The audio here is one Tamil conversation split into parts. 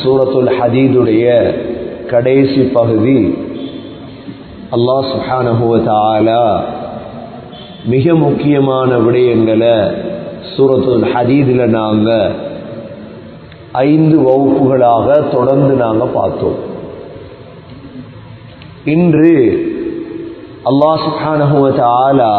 சூரத்துல் ஹதீதுடைய கடைசி பகுதி அல்லாஹ் சுஹானஹுவ தாலா மிக முக்கியமான விடயங்களை சூரத்துல் ஹதீதில் நாங்கள் ஐந்து வகுப்புகளாக தொடர்ந்து நாங்கள் பார்த்தோம் இன்று அல்லாஹ் சுஹானஹுவ தாலா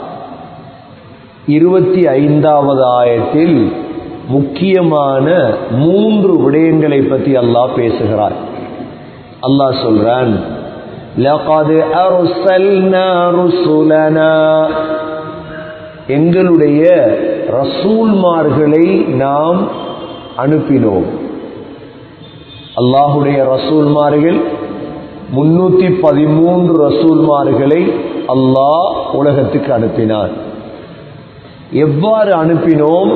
இருபத்தி ஐந்தாவது ஆயத்தில் முக்கியமான மூன்று விடயங்களை பற்றி அல்லாஹ் பேசுகிறார் அல்லாஹ் சொல்றான் لقد أرسلنا رسلنا எங்களுடைய ரசூல்மார்களை நாம் அனுப்பினோம் அல்லாஹுடைய ரசூல்மார்கள் முன்னூத்தி பதிமூன்று ரசூல்மார்களை அல்லாஹ் உலகத்துக்கு அனுப்பினார் எவ்வாறு அனுப்பினோம்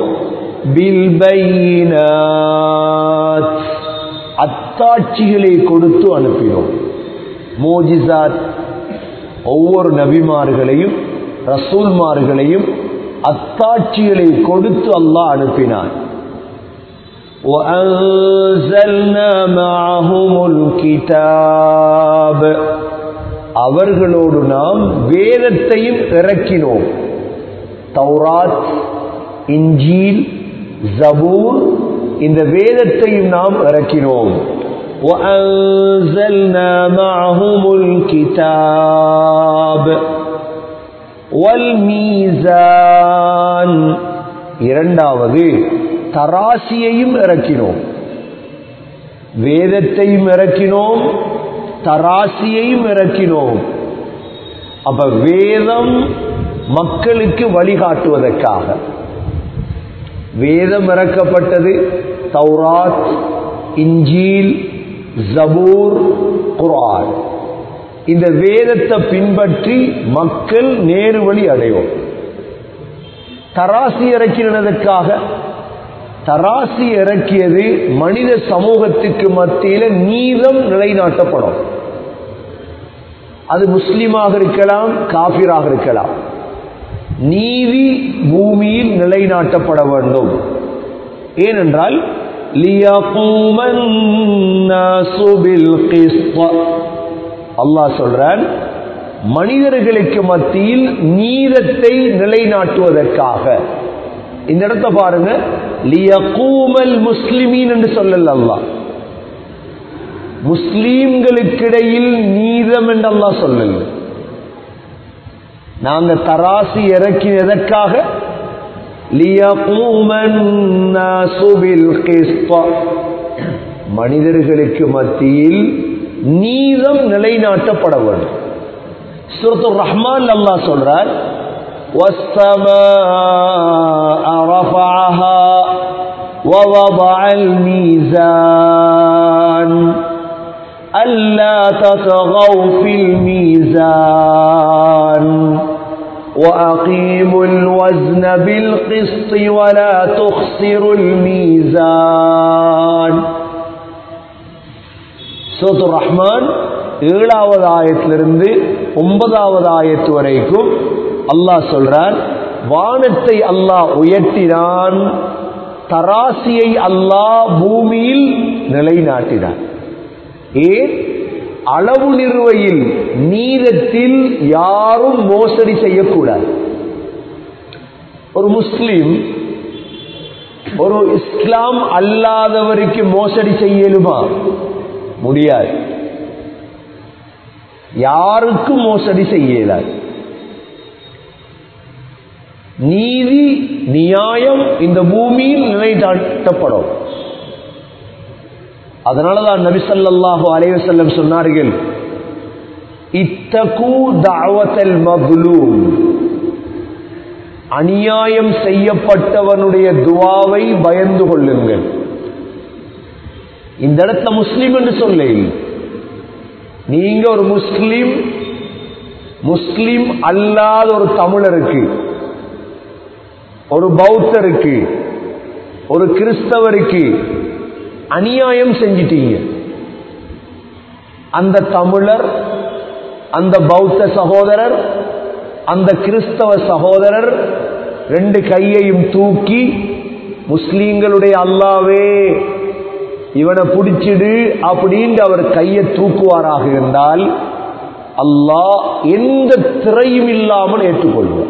அத்தாட்சிகளை கொடுத்து அனுப்பினோம் மோஜிசாத் ஒவ்வொரு நபிமார்களையும் ரசூல்மார்களையும் அத்தாட்சிகளை கொடுத்து அல்லாஹ் அனுப்பினான் وأنزلنا معهم الكتاب அவர்களோடு நாம் வேதத்தையும் இறக்கினோம் தௌராத் இஞ்சீல் ஜபூர் இந்த வேதத்தையும் நாம் இறக்கினோம் وأنزلنا معهم الكتاب والميزان இரண்டாவது தராசியையும் இறக்கினோம் வேதத்தையும் இறக்கினோம் தராசியையும் இறக்கினோம் அப்ப வேதம் மக்களுக்கு வழிகாட்டுவதற்காக வேதம் இறக்கப்பட்டது தௌராத் இஞ்சீல் ஜபூர் குரான் இந்த வேதத்தை பின்பற்றி மக்கள் நேரு வழி அடைவோம் தராசி இறக்கினதற்காக தராசி இறக்கியது மனித சமூகத்துக்கு மத்தியில நீதம் நிலைநாட்டப்படும் அது முஸ்லிமாக இருக்கலாம் காபிராக இருக்கலாம் நீதி பூமியில் நிலைநாட்டப்பட வேண்டும் ஏனென்றால் அல்லாஹ் சொல்றான் மனிதர்களுக்கு மத்தியில் நீதத்தை நிலைநாட்டுவதற்காக இந்த இடத்த பாருங்க லியகூமல் முஸ்லிமீன் என்று சொல்லல அல்லாஹ் முஸ்லீம்களுக்கிடையில் நீதம் என்று அல்லாஹ் சொல்லல நாங்க தராசி இறக்கினதற்காக மனிதர்களுக்கு மத்தியில் நீதம் நிலைநாட்டப்பட வேண்டும் சுரத்து ரஹ்மான் அல்லாஹ் சொல்றார் والسماء رفعها ووضع الميزان ألا تطغوا في الميزان وأقيموا الوزن بالقسط ولا تخسروا الميزان سورة الرحمن ஏழாவது ஆயத்திலிருந்து ஒன்பதாவது ஆயத்து வரைக்கும் அல்லாஹ் சொல்றான் வானத்தை அல்லாஹ் உயர்த்தினான் தராசியை அல்லாஹ் பூமியில் நிலைநாட்டினான் ஏன் அளவு நிறுவையில் நீதத்தில் யாரும் மோசடி செய்யக்கூடாது ஒரு முஸ்லிம் ஒரு இஸ்லாம் அல்லாதவருக்கு மோசடி செய்யலுமா முடியாது யாருக்கும் மோசடி செய்யலாது நீதி நியாயம் இந்த பூமியில் நிலைநாட்டப்படும் அதனாலதான் நபிசல்லாஹு அலைவசல்லம் சொன்னார்கள் இத்தகு தாவத்தல் மக்லூம் அநியாயம் செய்யப்பட்டவனுடைய துவாவை பயந்து கொள்ளுங்கள் இந்த இடத்துல முஸ்லீம் என்று சொல்ல நீங்க ஒரு முஸ்லீம் முஸ்லீம் அல்லாத ஒரு தமிழருக்கு ஒரு பௌத்தருக்கு ஒரு கிறிஸ்தவருக்கு அநியாயம் செஞ்சிட்டீங்க அந்த தமிழர் அந்த பௌத்த சகோதரர் அந்த கிறிஸ்தவ சகோதரர் ரெண்டு கையையும் தூக்கி முஸ்லீம்களுடைய அல்லாவே இவனை பிடிச்சிடு அப்படின்னு அவர் கையை தூக்குவாராக இருந்தால் அல்லாஹ் எந்த திரையும் இல்லாமல் ஏற்றுக்கொள்வார்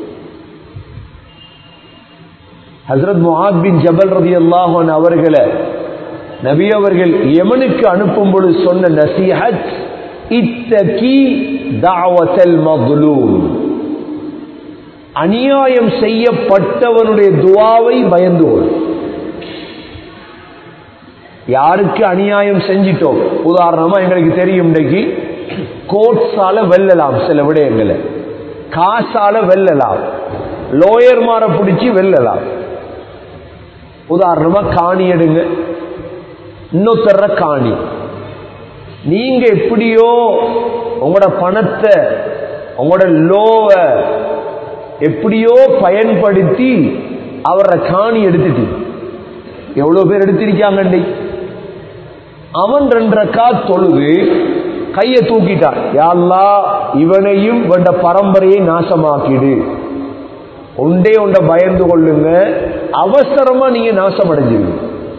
ஹசரத் முஹாத் பின் ஜபல் ரதி அல்லாஹன் அவர்களை நபி அவர்கள் யமனுக்கு அனுப்பும் பொழுது சொன்ன நசிஹத் இத்தகி தாவத்தல் மக்லூம் அநியாயம் செய்யப்பட்டவனுடைய துவாவை பயந்து கொள் யாருக்கு அநியாயம் செஞ்சிட்டோம் உதாரணமா எங்களுக்கு தெரியும் இன்றைக்கு கோட்ஸால வெல்லலாம் சில விடயங்களை காசால வெல்லலாம் லோயர் மாற பிடிச்சி வெல்லலாம் உதாரணமா காணி எடுங்க இன்னொருத்தர காணி நீங்க எப்படியோ உங்களோட பணத்தை உங்களோட லோவ எப்படியோ பயன்படுத்தி அவரை காணி எடுத்துட்டு எவ்வளவு பேர் எடுத்திருக்காங்க அவன் ரெண்டரைக்கா தொழுது கையை தூக்கிட்டான் யாழ்லா இவனையும் வந்த பரம்பரையை நாசமாக்கிடு ஒண்டே ஒண்ட பயந்து கொள்ளுங்க அவசரமா நீங்க நாசம் அடைஞ்சிருங்க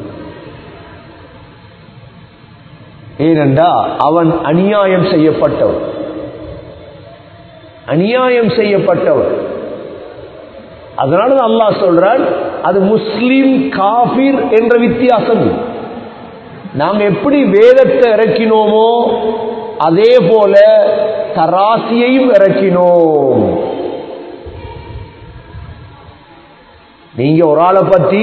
ஏனென்றா அவன் அநியாயம் செய்யப்பட்டவன் அநியாயம் செய்யப்பட்டவன் அதனால அல்லாஹ் சொல்றான் அது முஸ்லிம் காபிர் என்ற வித்தியாசம் நாங்க எப்படி வேதத்தை இறக்கினோமோ அதே போல தராசியையும் இறக்கினோம் நீங்க ஒரு ஆளை பத்தி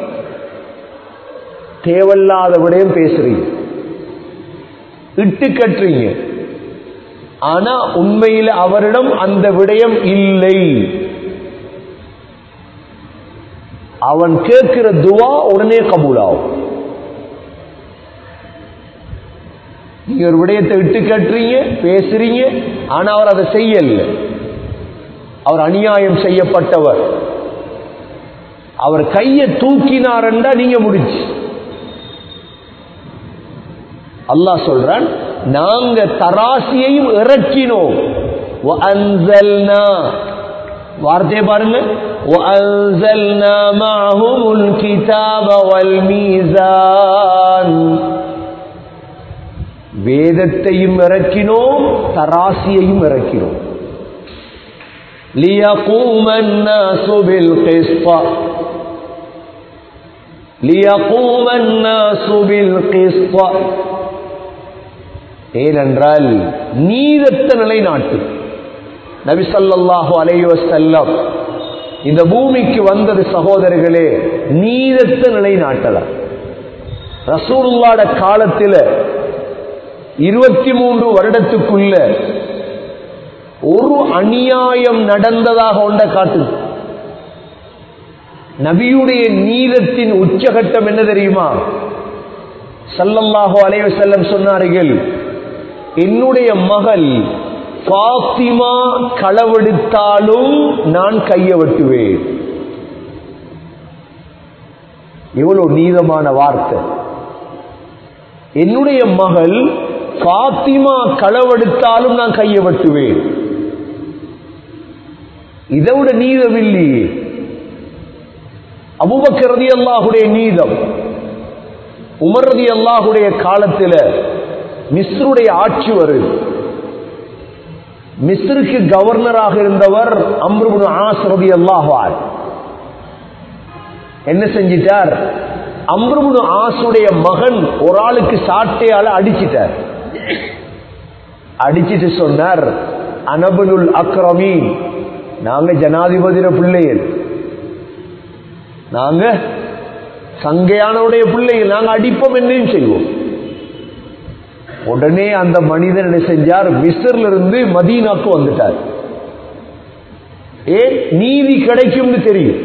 தேவையில்லாத விடயம் பேசுறீங்க இட்டு கட்டுறீங்க ஆனா உண்மையில் அவரிடம் அந்த விடயம் இல்லை அவன் கேட்கிற துவா உடனே கபூலாகும் நீங்க ஒரு விடயத்தை விட்டு கட்டுறீங்க பேசுறீங்க ஆனா அவர் அதை செய்யல அவர் அநியாயம் செய்யப்பட்டவர் அவர் கையை தூக்கினார்ன்றா நீங்க முடிச்சு அல்லாஹ் சொல்றான் நாங்க தராசியையும் இறக்கினோம் வார்த்தையை பாருங்க وأنزلنا معهم الكتاب والميزان வேதத்தையும் இறக்கினோம் தராசியையும் இறக்கினோம் ليقوم الناس بالقسط ليقوم الناس بالقسط ஏனென்றால் நீதத்த நிலைநாட்டு நபி ஸல்லல்லாஹு அலைஹி வஸல்லம் இந்த பூமிக்கு வந்தது சகோதரர்களே நீதத்த நிலைநாட்டலாம் ரசூலுல்லாட காலத்தில் இருபத்தி மூன்று வருடத்துக்குள்ள ஒரு அநியாயம் நடந்ததாக ஒன்ற காட்டு நபியுடைய நீதத்தின் உச்சகட்டம் என்ன தெரியுமா சல்லல்லாஹு அலைஹி வஸல்லம் சொன்னார்கள் என்னுடைய மகள் பாத்திமா களவெடுத்தாலும் நான் கைய வெட்டுவேன் இவ்வளவு நீதமான வார்த்தை என்னுடைய மகள் பாத்திமா களவெடுத்தாலும் நான் கைய வெட்டுவேன் இதை விட நீதமில்லையே அபுபக்கரதி அல்லாஹுடைய நீதம் உமரதி அல்லாஹுடைய காலத்தில் மிஸ்ருடைய ஆட்சி வருது மிஸ்ருக்கு கவர்னராக இருந்தவர் அம்ருபுன் ஆசரதி அல்லாஹார் என்ன செஞ்சிட்டார் அம்ருபுன் ஆசுடைய மகன் ஒரு ஆளுக்கு சாட்டையால அடிச்சிட்டார் அடிச்சிட்டு சொன்னார் அனபனுல் அக்ரமீன் நாங்க ஜனாதிபதியோட பிள்ளைகள் நாங்க சங்கையானவுடைய பிள்ளைகள் நாங்க அடிப்போம் என்னையும் செய்வோம் உடனே அந்த மனிதன் என்ன செஞ்சார் மிஸ்ர்ல இருந்து மதீனாக்கு வந்துட்டார் ஏன் நீதி கிடைக்கும்னு தெரியும்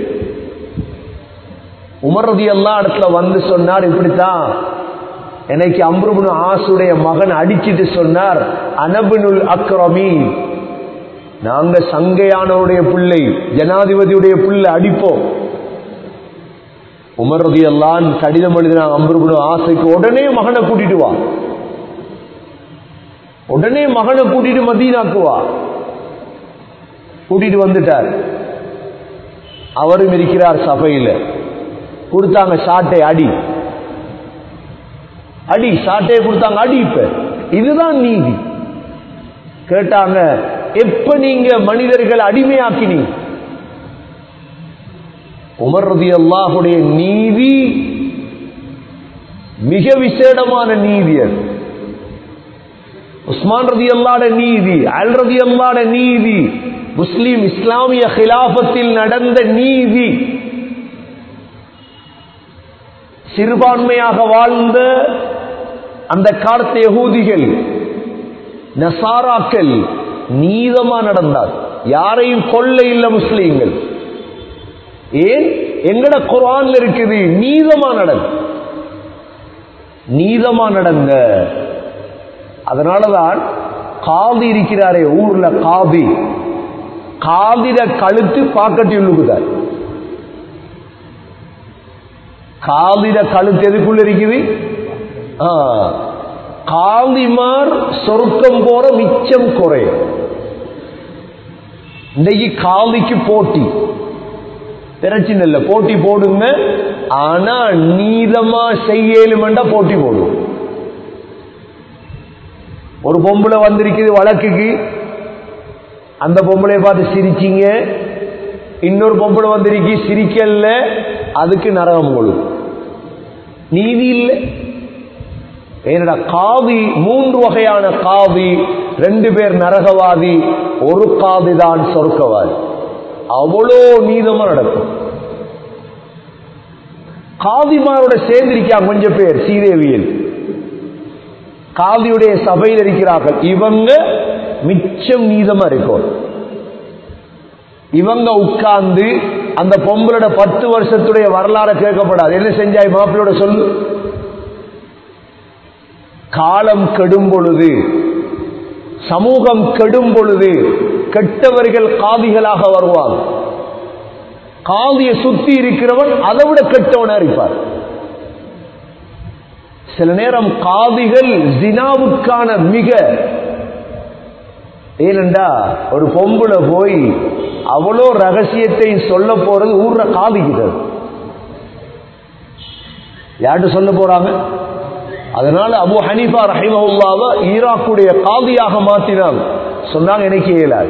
உமர்றது எல்லா இடத்துல வந்து சொன்னார் இப்படித்தான் எனக்கு அம்ருபுன் ஆசுடைய மகன் அடிச்சிட்டு சொன்னார் அனபினுல் அக்ரமி நாங்க சங்கையானவருடைய பிள்ளை ஜனாதிபதியுடைய பிள்ளை அடிப்போம் உமர்றது எல்லாம் கடிதம் எழுதினாங்க அம்ருபுன் ஆசைக்கு உடனே மகனை கூட்டிட்டு வா உடனே மகனை கூட்டிட்டு மதீனாக்குவா கூட்டிட்டு வந்துட்டார் அவரும் இருக்கிறார் சபையில் கொடுத்தாங்க சாட்டை அடி அடி சாட்டையை கொடுத்தாங்க அடி இப்ப இதுதான் நீதி கேட்டாங்க எப்ப நீங்க மனிதர்கள் அடிமையாக்கினீங்க உமர் ரதி அல்லாஹுடைய நீதி மிக விசேடமான நீதி அது உஸ்மான் ரதி அல்லாட நீதி அல் ரதி அல்லாட நீதி முஸ்லிம் இஸ்லாமிய ஹிலாபத்தில் நடந்த நீதி சிறுபான்மையாக வாழ்ந்த அந்த காலத்து யகூதிகள் நசாராக்கள் நீதமா நடந்தார் யாரையும் கொல்ல இல்ல முஸ்லீம்கள் ஏன் எங்கட குரான்ல இருக்குது நீதமா நடங்க நீதமா நடங்க அதனாலதான் காதி இருக்கிறாரே ஊர்ல காதி காதிர கழுத்து பாக்கட்டி உள்ளுக்குதார் காதிர கழுத்து எதுக்குள்ள இருக்குது ஆ, காதிமார் சொர்க்கம் போற மிச்சம் குறையும் இன்னைக்கு காதிக்கு போட்டி பிரச்சனை இல்லை போட்டி போடுங்க ஆனா நீதமா செய்யலுமெண்டா போட்டி போடும் ஒரு பொம்பளை வந்திருக்குது வழக்குக்கு அந்த பொம்பளைய பார்த்து சிரிச்சீங்க இன்னொரு பொம்பளை வந்திருக்கு சிரிக்கல அதுக்கு நரகம் கொடு நீதி இல்லை ஏனடா காவி மூன்று வகையான காவி ரெண்டு பேர் நரகவாதி ஒரு காவி தான் சொர்க்கவாதி அவ்வளோ நீதமா நடக்கும் காவிமாரோட சேர்ந்திருக்காங்க கொஞ்சம் பேர் சீதேவியில் காவியுடைய சபையில் இருக்கிறார்கள் இவங்க மிச்சம் நீதமா இருக்கும் இவங்க உட்கார்ந்து அந்த பொம்பளோட பத்து வருஷத்துடைய வரலாறு கேட்கப்படாது என்ன செஞ்சாய் மாப்பிளோட சொல்லு காலம் கெடும் பொழுது சமூகம் கெடும் பொழுது கெட்டவர்கள் காதிகளாக வருவாங்க காதியை சுத்தி இருக்கிறவன் அதை விட கெட்டவனா இருப்பார் சில நேரம் காதிகள் ஜினாவுக்கான மிக ஏனண்டா ஒரு பொம்புல போய் அவ்வளோ ரகசியத்தை சொல்ல போறது ஊர்ற காதிக்கிறது யார்கிட்ட சொல்ல போறாங்க அதனால அபு ஹனீஃபா ரஹிமஹுல்லாவை ஈராக்குடைய காதியாக மாத்தினாங்க சொன்னாங்க எனக்கு இயலாது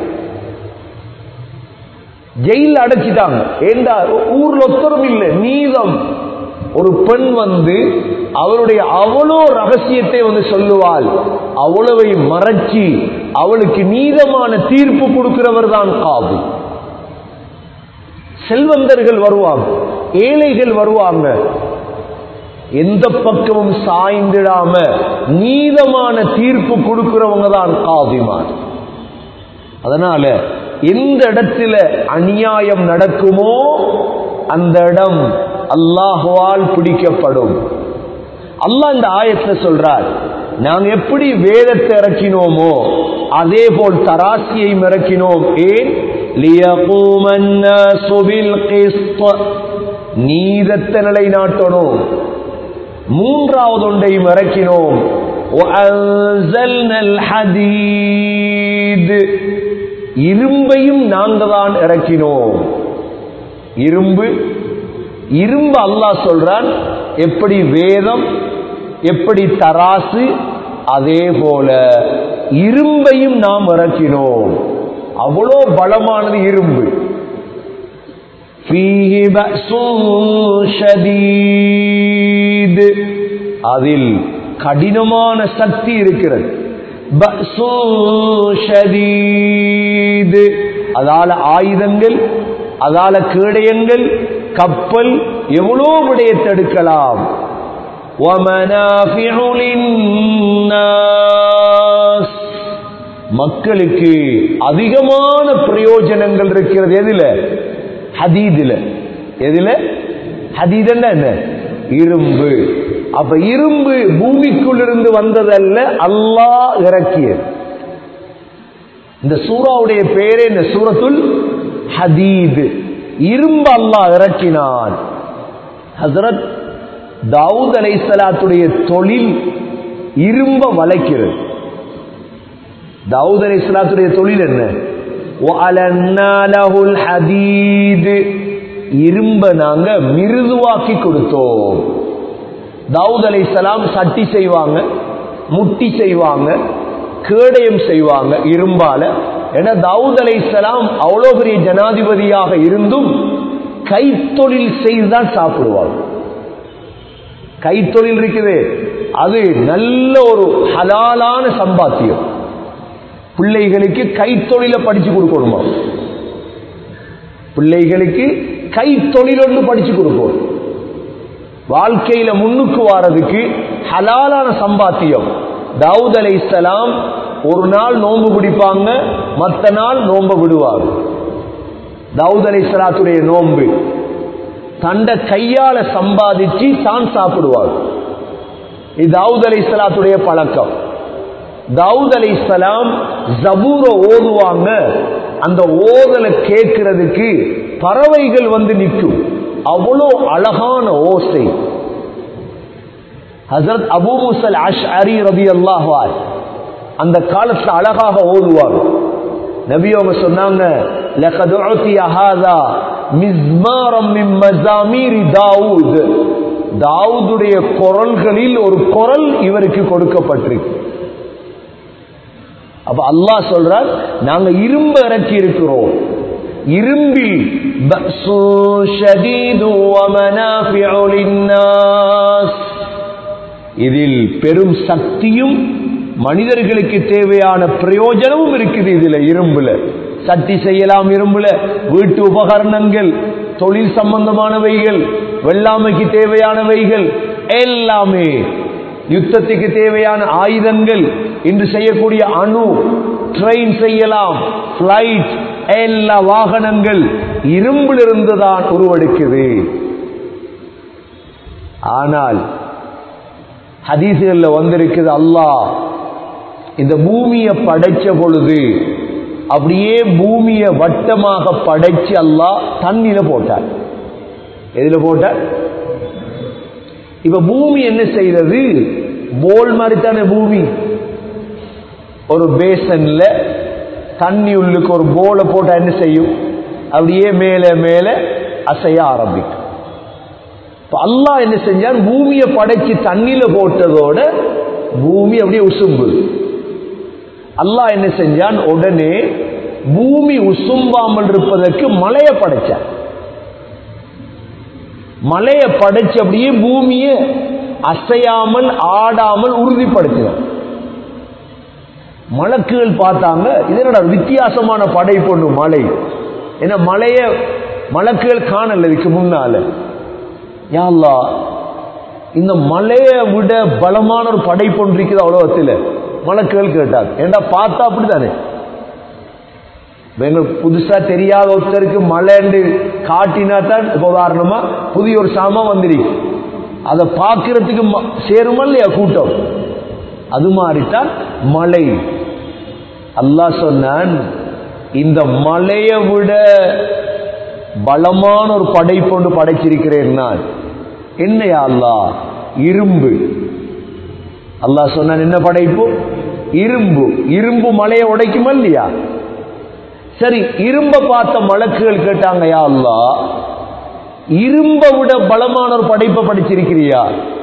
ஜெயில அடைச்சிட்டாங்க ஏண்டா ஊர்ல ஒத்தரும் இல்லை நீதம் ஒரு பெண் வந்து அவளுடைய அவ்வளோ ரகசியத்தை வந்து சொல்லுவாள் அவ்வளவை மறைச்சி அவளுக்கு நீதமான தீர்ப்பு கொடுக்கிறவர் தான் காது செல்வந்தர்கள் வருவாங்க ஏழைகள் வருவாங்க எந்த பக்கமும் சாய்ந்திடாம நீதமான தீர்ப்பு கொடுக்கிறவங்க தான் காதிமார் அதனால எந்த இடத்துல அநியாயம் நடக்குமோ அந்த இடம் அல்லாஹுவால் பிடிக்கப்படும் அல்லாஹ் இந்த ஆயத்தை சொல்றார் நாங்க எப்படி வேதத்தை இறக்கினோமோ அதே போல் தராசியை இறக்கினோம் ஏன் لِيَقُومَ النَّاسُ بِالْقِسْطِ நீதத்தை நிலைநாட்டணும் மூன்றாவது ஒன்றையும் இறக்கினோம் وَأَنزَلْنَا الْحَدِيدِ இரும்பையும் நாங்க தான் இறக்கினோம் இரும்பு இரும்பு அல்லாஹ் சொல்றான் எப்படி வேதம் எப்படி தராசு அதே போல இரும்பையும் நாம் இறக்கினோம் அவ்வளோ பலமானது இரும்பு فيه بأس شديد அதில் கடினமான சக்தி இருக்கிறது بأس شديد அதால ஆயுதங்கள் அதால கேடயங்கள் கப்பல் எவ்வளோ விடயத்தை எடுக்கலாம் وَمَنَافِعُ لِلنَّاسِ மக்களுக்கு அதிகமான பிரயோஜனங்கள் இருக்கிறது எதுல ஹதீதுல எதுல ஹதீத் என்ன இரும்பு அப்ப இரும்பு பூமிக்குள் இருந்து வந்ததல்ல அல்லாஹ் இறக்கியது இந்த சூறாவுடைய பேரே இந்த சூரத்துல் ஹதீத் இரும்பு அல்லாஹ் இறக்கினான் ஹசரத் தாவூத் அலைசலாத்துடைய தொழில் இரும்ப வளைக்கிறது தாவூத் அலைசலாத்துடைய தொழில் என்ன وَأَلَنَّا لَهُ الْحَدِيدِ இரும்ப நாங்க மிருதுவாக்கி கொடுத்தோம் தாவூத் அலைஹிஸ்ஸலாம் சட்டி செய்வாங்க முட்டி செய்வாங்க கேடயம் செய்வாங்க இரும்பால ஏன்னா தாவூத் அலைஹிஸ்ஸலாம் அவ்வளோ பெரிய ஜனாதிபதியாக இருந்தும் கைத்தொழில் செய்துதான் சாப்பிடுவாங்க கைத்தொழில் இருக்குது அது நல்ல ஒரு ஹலாலான சம்பாத்தியம் பிள்ளைகளுக்கு கைத்தொழில படிச்சு கொடுக்கணுமா பிள்ளைகளுக்கு கைத்தொழில் ஒன்று படிச்சு கொடுக்கணும் வாழ்க்கையில முன்னுக்கு வாரதுக்கு ஹலாலான சம்பாத்தியம் தாவூத் அலை இஸ்லாம் ஒரு நாள் நோன்பு பிடிப்பாங்க மற்ற நாள் நோன்பு விடுவாங்க தாவூத் அலை இஸ்லாத்துடைய நோன்பு தண்ட கையால சம்பாதிச்சு தான் சாப்பிடுவார் இது தாவூத் அலை இஸ்லாத்துடைய பழக்கம் தாவூத் அலை இஸ்லாம் ஜபூர ஓதுவாங்க அந்த ஓதலை கேட்கறதுக்கு பறவைகள் வந்து நிற்கும் அவ்வளோ அழகான ஓசை ஹசரத் அபூ முசல் அஷ்அரி ரபி அல்லாஹார் அந்த காலத்துல அழகாக ஓதுவார் நபி அவங்க சொன்னாங்க லகத் உத்திய ஹாதா மிஸ்மாரம் மின் மஸாமீரி தாவூத் தாவூதுடைய குரல்களில் ஒரு குரல் இவருக்கு கொடுக்கப்பட்டிருக்கு அப்ப அல்லாஹ் சொல்றார் நாங்க இரும்பு இறக்கி இருக்கிறோம் இரும்பில் பஅஸு ஷதீது வ மனாஃபிஉ லின்னாஸ் இதில் பெரும் சக்தியும் மனிதர்களுக்கு தேவையான பிரயோஜனமும் இருக்குது இதுல இரும்புல சட்டி செய்யலாம் இரும்புல வீட்டு உபகரணங்கள் தொழில் சம்பந்தமானவைகள் வெள்ளாமைக்கு தேவையானவைகள் எல்லாமே யுத்தத்துக்கு தேவையான ஆயுதங்கள் இன்று செய்யக்கூடிய அணு ட்ரெயின் செய்யலாம் பிளைட் எல்லா வாகனங்கள் இரும்பிலிருந்து தான் உருவெடுக்குது ஆனால் ஹதீசுகள்ல வந்திருக்குது அல்லாஹ் இந்த பூமியை படைச்ச பொழுது அப்படியே பூமியை வட்டமாக படைச்சு அல்லாஹ் தண்ணியில போட்டார் எதுல போட்டார் இப்ப பூமி என்ன செய்யறது போல் மாதிரி தானே பூமி ஒரு பேசன்ல தண்ணி உள்ளுக்கு ஒரு போலை போட்டா என்ன செய்யும் அப்படியே மேல மேல அசைய ஆரம்பிக்கும் இப்ப அல்லாஹ் என்ன செஞ்சான் பூமியை படைச்சு தண்ணியில போட்டதோட பூமி அப்படியே உசும்பு அல்லாஹ் என்ன செஞ்சான் உடனே பூமி உசும்பாமல் இருப்பதற்கு மலையை படைச்சான் மலையை படைச்சு அப்படியே பூமியை அசையாமல் ஆடாமல் உறுதிப்படுத்தினான் மலக்குகள் பார்த்தாங்க இதனோட வித்தியாசமான படை பொண்ணு மலை ஏன்னா மலைய மலக்குகள் காணல இதுக்கு முன்னால யாழ்லா இந்த மலையை விட பலமான ஒரு படை பொன்று இருக்குது அவ்வளோத்தில் மலக்குகள் கேட்டாங்க ஏண்டா பார்த்தா அப்படித்தானே எங்களுக்கு புதுசா தெரியாத ஒருத்தருக்கு மலைன்னு காட்டினா தான் இப்ப உதாரணமா புதிய ஒரு சாமான் வந்துருக்கு அதை பார்க்கறதுக்கு ம- சேருமா இல்லையா கூட்டம் அது மாதிரிதான் மலை அல்லாஹ் சொன்னான் இந்த மலையை விட பலமான ஒரு படைப்பொண்டு படைச்சிருக்கிறேன் நான் என்னையா அல்லாஹ் இரும்பு அல்லாஹ் சொன்னான் என்ன படைப்பு இரும்பு இரும்பு மலையை உடைக்குமா இல்லையா சரி இரும்ப பார்த்த மலக்குகள் கேட்டாங்க யா அல்லாஹ் இரும்ப விட பலமான ஒரு படைப்பை படிச்சிருக்கிறியா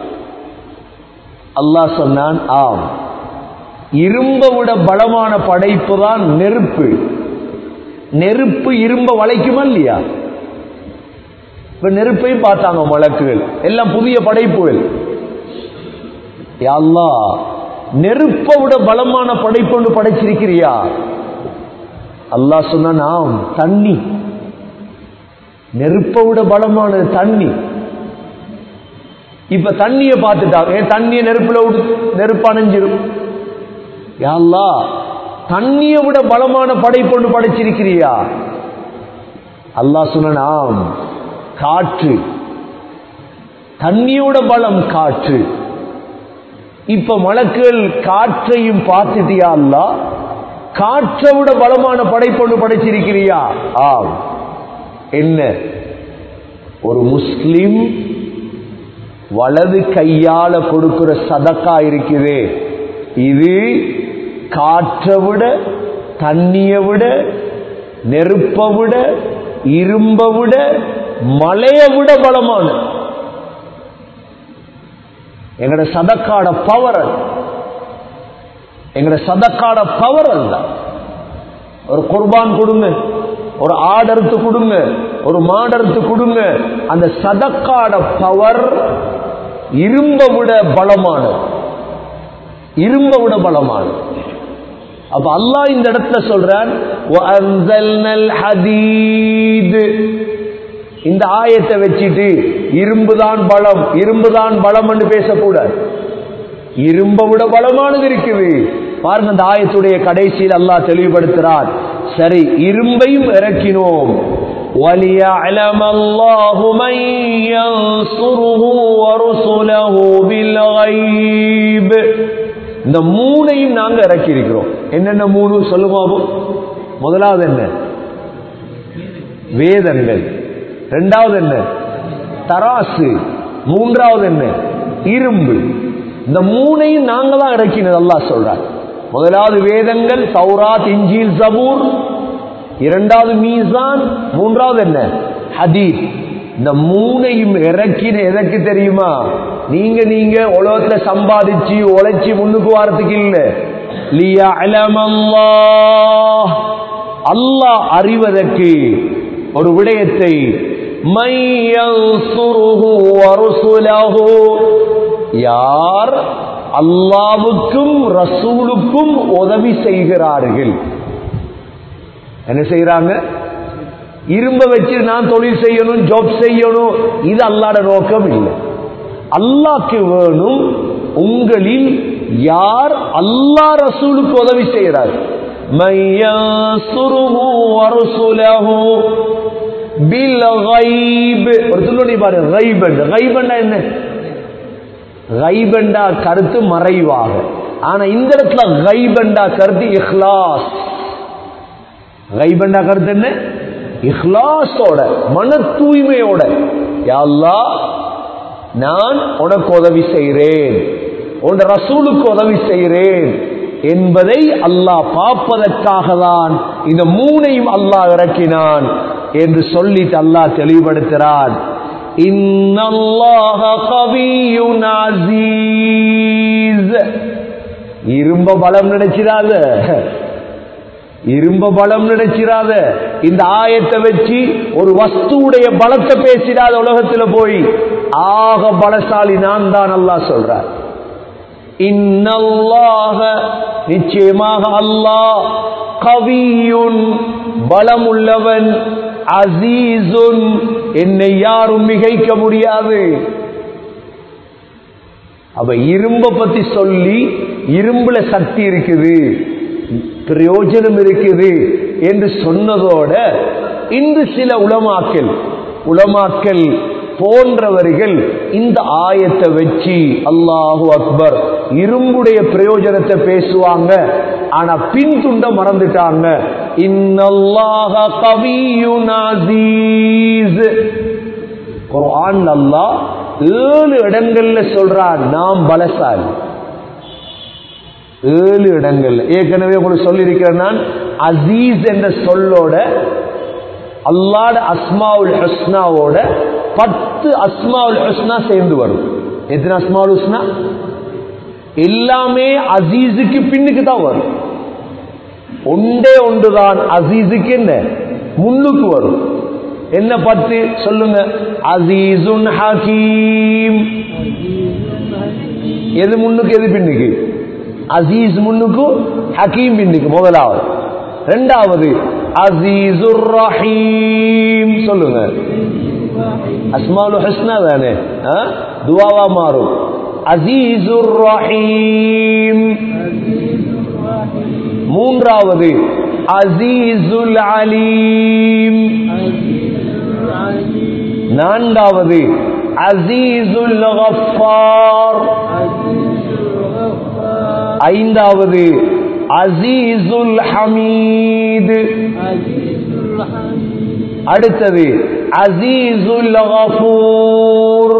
அல்லாஹ் சொன்னான் ஆம் இரும்ப விட பலமான படைப்பு தான் நெருப்பு நெருப்பு இரும்ப வளைக்குமா இல்லையா இப்ப நெருப்பையும் பார்த்தாங்க மலக்குகள் எல்லாம் புதிய படைப்புகள் யா அல்லாஹ் நெருப்பை விட பலமான படைப்பு ஒன்று படைச்சிருக்கிறியா அல்லாஹ் சொன்னான் ஆம் தண்ணி நெருப்பை விட பலமானது தண்ணி இப்ப தண்ணிய பார்த்துட்டாங்க ஏன் தண்ணிய நெருப்புல விடு நெருப்பு அணைஞ்சிரும் யா அல்லாஹ் தண்ணியை விட பலமான படைப்பொண்டு படைச்சிருக்கிறியா அல்லாஹ் சொன்னான் ஆம் காற்று தண்ணியோட பலம் காற்று இப்ப மலக்குகள் காற்றையும் பார்த்துட்டியா அல்லா காற்றை விட பலமான படைப்பொண்டு படைச்சிருக்கிறியா ஆம் என்ன ஒரு முஸ்லிம் வலது கையால கொடுக்கிற சதக்கா இருக்குதே இது காற்றை விட தண்ணியை விட நெருப்பை விட இரும்பை விட மலையை விட பலமான எங்கட சதக்காட பவர் எங்கட சதக்காட பவர் அல்ல ஒரு குர்பான் கொடுங்க ஒரு ஆடர்த்து கொடுங்க ஒரு மாடர்த்து கொடுங்க அந்த சதக்காட பவர் இரும்ப விட பலமானது இரும்ப விட பலமானது அப்ப அல்லாஹ் இந்த இடத்துல சொல்றான் "வஅன்ஸல்னல் ஹதீத்." இந்த ஆயத்தை வச்சுட்டு இரும்புதான் பலம் இரும்புதான் பலம் என்று பேசக்கூடாது இரும்ப விட பலமானது இருக்குது பாருங்க அந்த ஆயத்துடைய கடைசியில் அல்லாஹ் தெளிவுபடுத்துறான் சரி இரும்பையும் இறக்கினோம் وَلِيَعْلَمَ اللَّهُ مَن يَنصُرُهُ وَرُسُلَهُ بِالْغَيْبِ இந்த மூணையும் நாங்க இறக்கி இருக்கிறோம் என்னென்ன மூணு சொல்லுங்க பாப்போம். முதலாவது என்ன வேதங்கள் இரண்டாவது என்ன தராசு மூன்றாவது என்ன இரும்பு இந்த மூணையும் நாங்க தான் இறக்கினது அல்லாஹ் சொல்றார் முதலாவது வேதங்கள் தௌராத் இஞ்சில் ஜபூர் இரண்டாவது மீசான் மூன்றாவது என்ன ஹதீஸ் இந்த மூணையும் இறக்கின எதற்கு தெரியுமா நீங்க நீங்க உலகத்துல சம்பாதிச்சு உழைச்சி முன்னுக்கு வாரத்துக்கு இல்ல லியஅலமல்லாஹ் அல்லாஹ் அறிவதற்கு ஒரு விடயத்தை மை யன்சுருஹு வருசுலஹு யார் அல்லாவுக்கும் ரசூலுக்கும் உதவி செய்கிறார்கள் என்ன செய்யறாங்க இரும்ப வச்சு நான் தொழில் செய்யணும் ஜாப் செய்யணும் இது அல்லாட நோக்கம் இல்லை அல்லாக்கு வேணும் உங்களில் யார் அல்லா ரசூலுக்கு உதவி செய்கிறார் ஒரு சொல்லி பாரு கைபண்ட் கைபண்டா என்ன கைபண்டா கருத்து மறைவாக ஆனா இந்த இடத்துல கைபண்டா கருத்து இஹ்லாஸ் கைபண்டா கருத்து என்ன இஹ்லாஸோட மன தூய்மையோட யா அல்லாஹ் நான் உனக்கு உதவி செய்கிறேன் உன் ரசூலுக்கு உதவி செய்கிறேன் என்பதை அல்லாஹ் பார்ப்பதற்காக தான் இந்த மூனையும் அல்லாஹ் இறக்கினான் என்று சொல்லிட்டு அல்லாஹ் தெளிவுபடுத்துகிறான் இன்னல்லாஹ கவியுன் அஸீஸ் இரும்ப பலம் நினைச்சிடாத இரும்ப பலம் நினைச்சிடாத இந்த ஆயத்தை வச்சு ஒரு வஸ்துவுடைய பலத்தை பேசிடாத உலகத்துல போய் ஆக பலசாலி நான் தான் அல்லாஹ் சொல்றார் இன்னல்லாக நிச்சயமாக அல்லாஹ் கவியுன் பலமுள்ளவன் அசீசுன் என்னை யாரும் மிகைக்க முடியாது அப்ப இரும்ப பத்தி சொல்லி இரும்புல சக்தி இருக்குது பிரயோஜனம் இருக்குது என்று சொன்னதோட இன்று சில உலமாக்கல் உலமாக்கல் போன்றவர்கள் இந்த ஆயத்தை வச்சு அல்லாஹு அக்பர் இரும்புடைய பிரயோஜனத்தை பேசுவாங்க ஆனா பின் துண்ட மறந்துட்டாங்க இன்னல்லாஹ கவியுன் அஸீஸ் குர்ஆன் அல்லாஹ் ஏழு இடங்கள்ல சொல்றான் நாம் பலசாலி ஏழு இடங்கள்ல ஏற்கனவே உங்களுக்கு சொல்லியிருக்கிறேன் நான் அசீஸ் என்ற சொல்லோட அல்லாட அஸ்மாவுல் ஹஸ்னாவோட பத்து அஸ்மாவுல் ஹஸ்னா சேர்ந்து வரும் எத்தனை அஸ்மாவுல் ஹஸ்னா எல்லாமே அசீஸுக்கு பின்னுக்கு தான் வரும் ஒன்றே ஒன்றுதான் அசீஸுக்கு என்ன முன்னுக்கு வரும் என்ன பத்து சொல்லுங்க அசீசுன் ஹக்கீம் எது முன்னுக்கு எது பின்னுக்கு அசீஸ் முன்னுக்கு ஹக்கீம் பின்னுக்கு முதலாவது ரெண்டாவது அசீசுர் ரஹீம் சொல்லுங்க அஸ்மாலு ஹஸ்னா தானே ஆ? துவாவா மாறும் அசீசுர் ரஹீம் மூன்றாவது அசீசுல் அலீம் நான்காவது அசீசுல் கஃபார் ஐந்தாவது அசீசுல் ஹமீத் அடுத்தது அசீசுல் கஃபூர்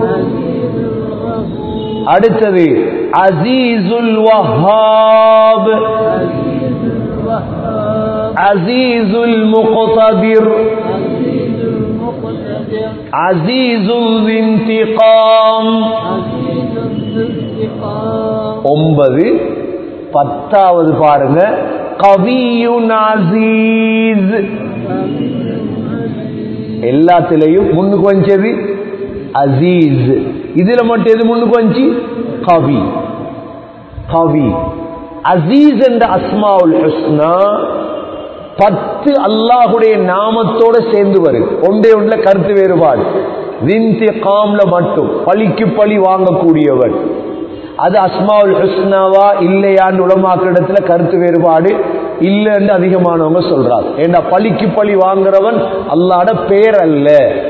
அடுத்தது அசீசுல் வஹாப் அசீசுல் முக்ததிர் அசீசுல் இன்திகாம் ஒன்பது பத்தாவது பாருங்க கவியுன் அசீஸ் எல்லாத்திலையும் முன்னுக்கு வந்தது அசீஸ் இதுல மட்டும் எது முன்னுக்கு வந்துச்சு கவி கவி அசீஸ் என்ற அஸ்மாவுல் ஹுஸ்னா பத்து அல்லாஹுடைய நாமத்தோட சேர்ந்து வரும் ஒன்றே ஒன்றுல கருத்து வேறுபாடு விந்தி காம்ல மட்டும் பழிக்கு பழி வாங்கக்கூடியவன் அது அஸ்மாவுல் ஹுஸ்னாவா இல்லையான்னு உலமாக்க இடத்துல கருத்து வேறுபாடு இல்லைன்னு அதிகமானவங்க சொல்றாங்க ஏன்னா பழிக்கு பழி வாங்குறவன் அல்லாட பேர் அல்ல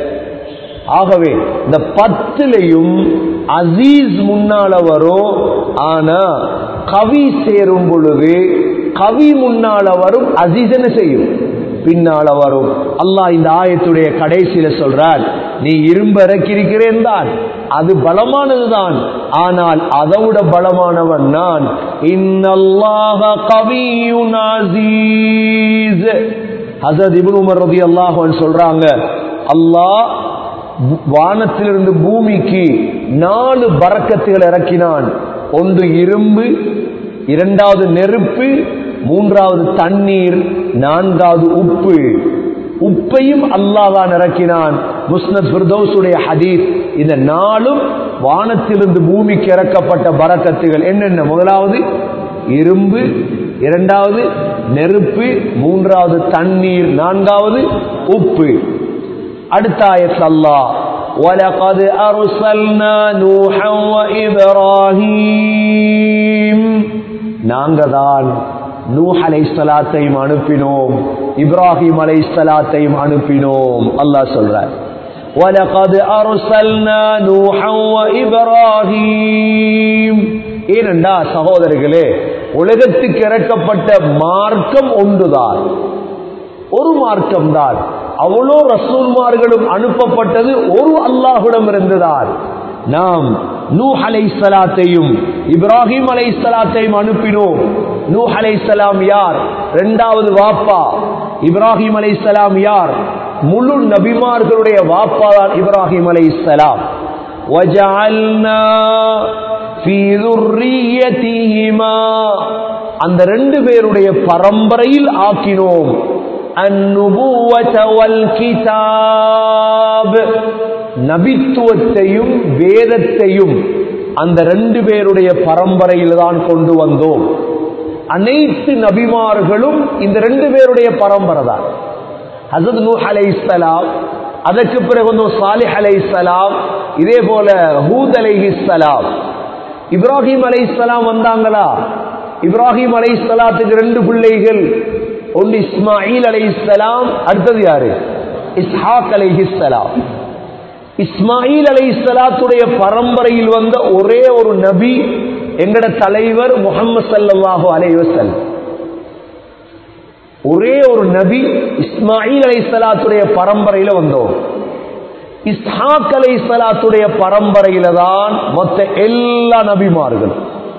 ஆகவே இந்த பத்துலையும் அசீஸ் முன்னால வரும் ஆனா கவி சேரும் பொழுது கவி முன்னால வரும் அசீஸ் என்ன செய்யும் பின்னால வரும் அல்லாஹ் இந்த ஆயத்துடைய கடைசியில சொல்றார் நீ இரும்பு இறக்கியிருக்கிறேன் தான் அது பலமானதுதான் ஆனால் அதை விட பலமானவன் நான் இன்னல்லாஹ கவியுன் அசீஸ் ஹசரத் இப்னு உமர் ரலியல்லாஹு அன்ஹு சொல்றாங்க அல்லாஹ் வானத்திலிருந்து பூமிக்கு நாலு பறக்கத்துகள் இறக்கினான் ஒன்று இரும்பு இரண்டாவது நெருப்பு மூன்றாவது தண்ணீர் நான்காவது உப்பு உப்பையும் அல்லாதான் இறக்கினான் முஸ்னத் ஃபிர்தௌஸுடைய ஹதீஸ் இந்த நாளும் வானத்திலிருந்து பூமிக்கு இறக்கப்பட்ட பறக்கத்துகள் என்னென்ன முதலாவது இரும்பு இரண்டாவது நெருப்பு மூன்றாவது தண்ணீர் நான்காவது உப்பு அடுத்த ஆயத்தில் அல்லாஹ் وَلَقَدْ أَرْسَلْنَا نُوحًا وَإِبْرَاهِيمَ நாங்கதான் நூஹ் அலைஹிஸ்ஸலாத்தையும் அனுப்பினோம் இப்ராஹிம் அலைஹிஸ்ஸலாத்தையும் அனுப்பினோம் அல்லாஹ் சொல்றார் وَلَقَدْ أَرْسَلْنَا نُوحًا وَإِبْرَاهِيمَ ஏனென்றா சகோதரர்களே உலகத்துக்கு இறக்கப்பட்ட மார்க்கம் ஒன்றுதான் ஒரு மார்க்கம் தான் அவ்வளோ ரசூல்மார்களும் அனுப்பப்பட்டது ஒரு அல்லாஹுடம் இருந்துதான் நாம் நூஹ் அலை சலாத்தையும் இப்ராஹிம் அலை சலாத்தையும் அனுப்பினோம் நூஹ் அலை சலாம் யார் இரண்டாவது வாப்பா இப்ராஹிம் அலை சலாம் யார் முழு நபிமார்களுடைய வாப்பா தான் இப்ராஹிம் அலை சலாம் அந்த ரெண்டு பேருடைய பரம்பரையில் ஆக்கினோம் நபித்துவத்தையும் வேதத்தையும் அந்த ரெண்டு பேருடைய பரம்பரையில் தான் கொண்டு வந்தோம் அனைத்து நபிமார்களும் இந்த ரெண்டு பேருடைய பரம்பரை தான் ஹசத் நூ அலை இஸ்லாம் அதற்கு பிறகு வந்து சாலிஹ் அலை இஸ்லாம் இதே போல ஹூத் அலை இஸ்லாம் இப்ராஹிம் அலை இஸ்லாம் வந்தாங்களா இப்ராஹிம் அலை இஸ்லாத்துக்கு ரெண்டு பிள்ளைகள் ஒன்று இஸ்மாயில் அலை இஸ்லாம் அடுத்தது யாரு இஸ்ஹாக் அலை இஸ்லாம் இஸ்மாயில் அலை இஸ்லாத்துடைய பரம்பரையில் வந்த ஒரே ஒரு நபி எங்கட தலைவர் முகமது சல்லாஹூ அலைவசல் ஒரே ஒரு நபி இஸ்மாயில் அலை சலாத்துடைய பரம்பரையில வந்தோம் இஸ்ஹாக் அலை சலாத்துடைய பரம்பரையில தான் மொத்த எல்லா நபிமார்களும்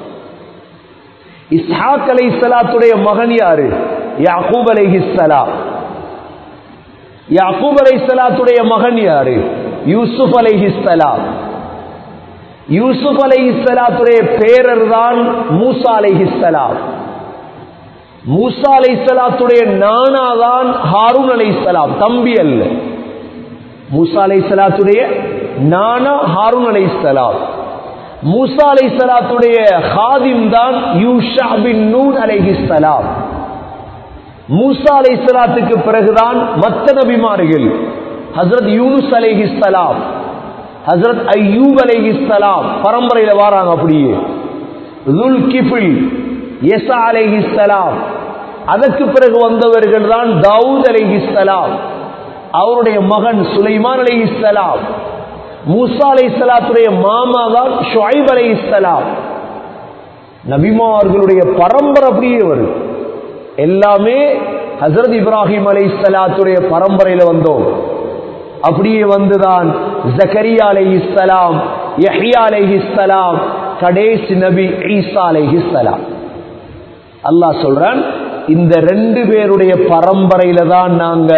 இஸ்ஹாக் அலை சலாத்துடைய மகன் யாரு யாக்கூப் அலைஹிஸ்ஸலாம் யாக்கூப் அலைஹிஸ்ஸலாத்துடைய மகன் யாரு யூசுப் அலைஹிஸ்ஸலாம் யூசுப் அலைஹிஸ்ஸலாத்துடைய பேரர் தான் மூசா அலைஹிஸ்ஸலாம் மூசா அலைஹிஸ்ஸலாத்துடைய நானா தான் ஹாரூன் அலைஹிஸ்ஸலாம் தம்பி அல்ல மூசா அலைஹிஸ்ஸலாத்துடைய நானா ஹாரூன் அலைஹிஸ்ஸலாம் மூசா அலைஹிஸ்ஸலாத்துடைய ஹாதிம் தான் யூஷா பின் நூன் அலைஹிஸ்ஸலாம் மூசா அலை சலாத்துக்கு பிறகுதான் மத்த நபிமார்கள் ஹசரத் யூனுஸ் அலைஹிஸ்லாம் ஹசரத் ஐயூப் அலைஹிஸ்லாம் பரம்பரையில வாராங்க அப்படியே துல் கிஃபில் எசா அலைஹிஸ்லாம் அதற்கு பிறகு வந்தவர்கள் தான் தாவூத் அலைஹிஸ்லாம் அவருடைய மகன் சுலைமான் அலைஹிஸ்லாம் மூசா அலை சலாத்துடைய மாமா தான் ஷுவைப் அலைஹிஸ்லாம் நபிமார்களுடைய பரம்பரை அப்படியே வரும் எல்லாமே ஹசரத் இப்ராஹிம் அலை சலாத்துடைய பரம்பரையில வந்தோம் அப்படியே வந்துதான் ஜக்கரியா அலை இஸ்லாம் யஹ்யா அலை இஸ்லாம் கடைசி நபி ஈசா அலை இஸ்லாம் அல்லாஹ் சொல்றான் இந்த ரெண்டு பேருடைய பரம்பரையில தான் நாங்க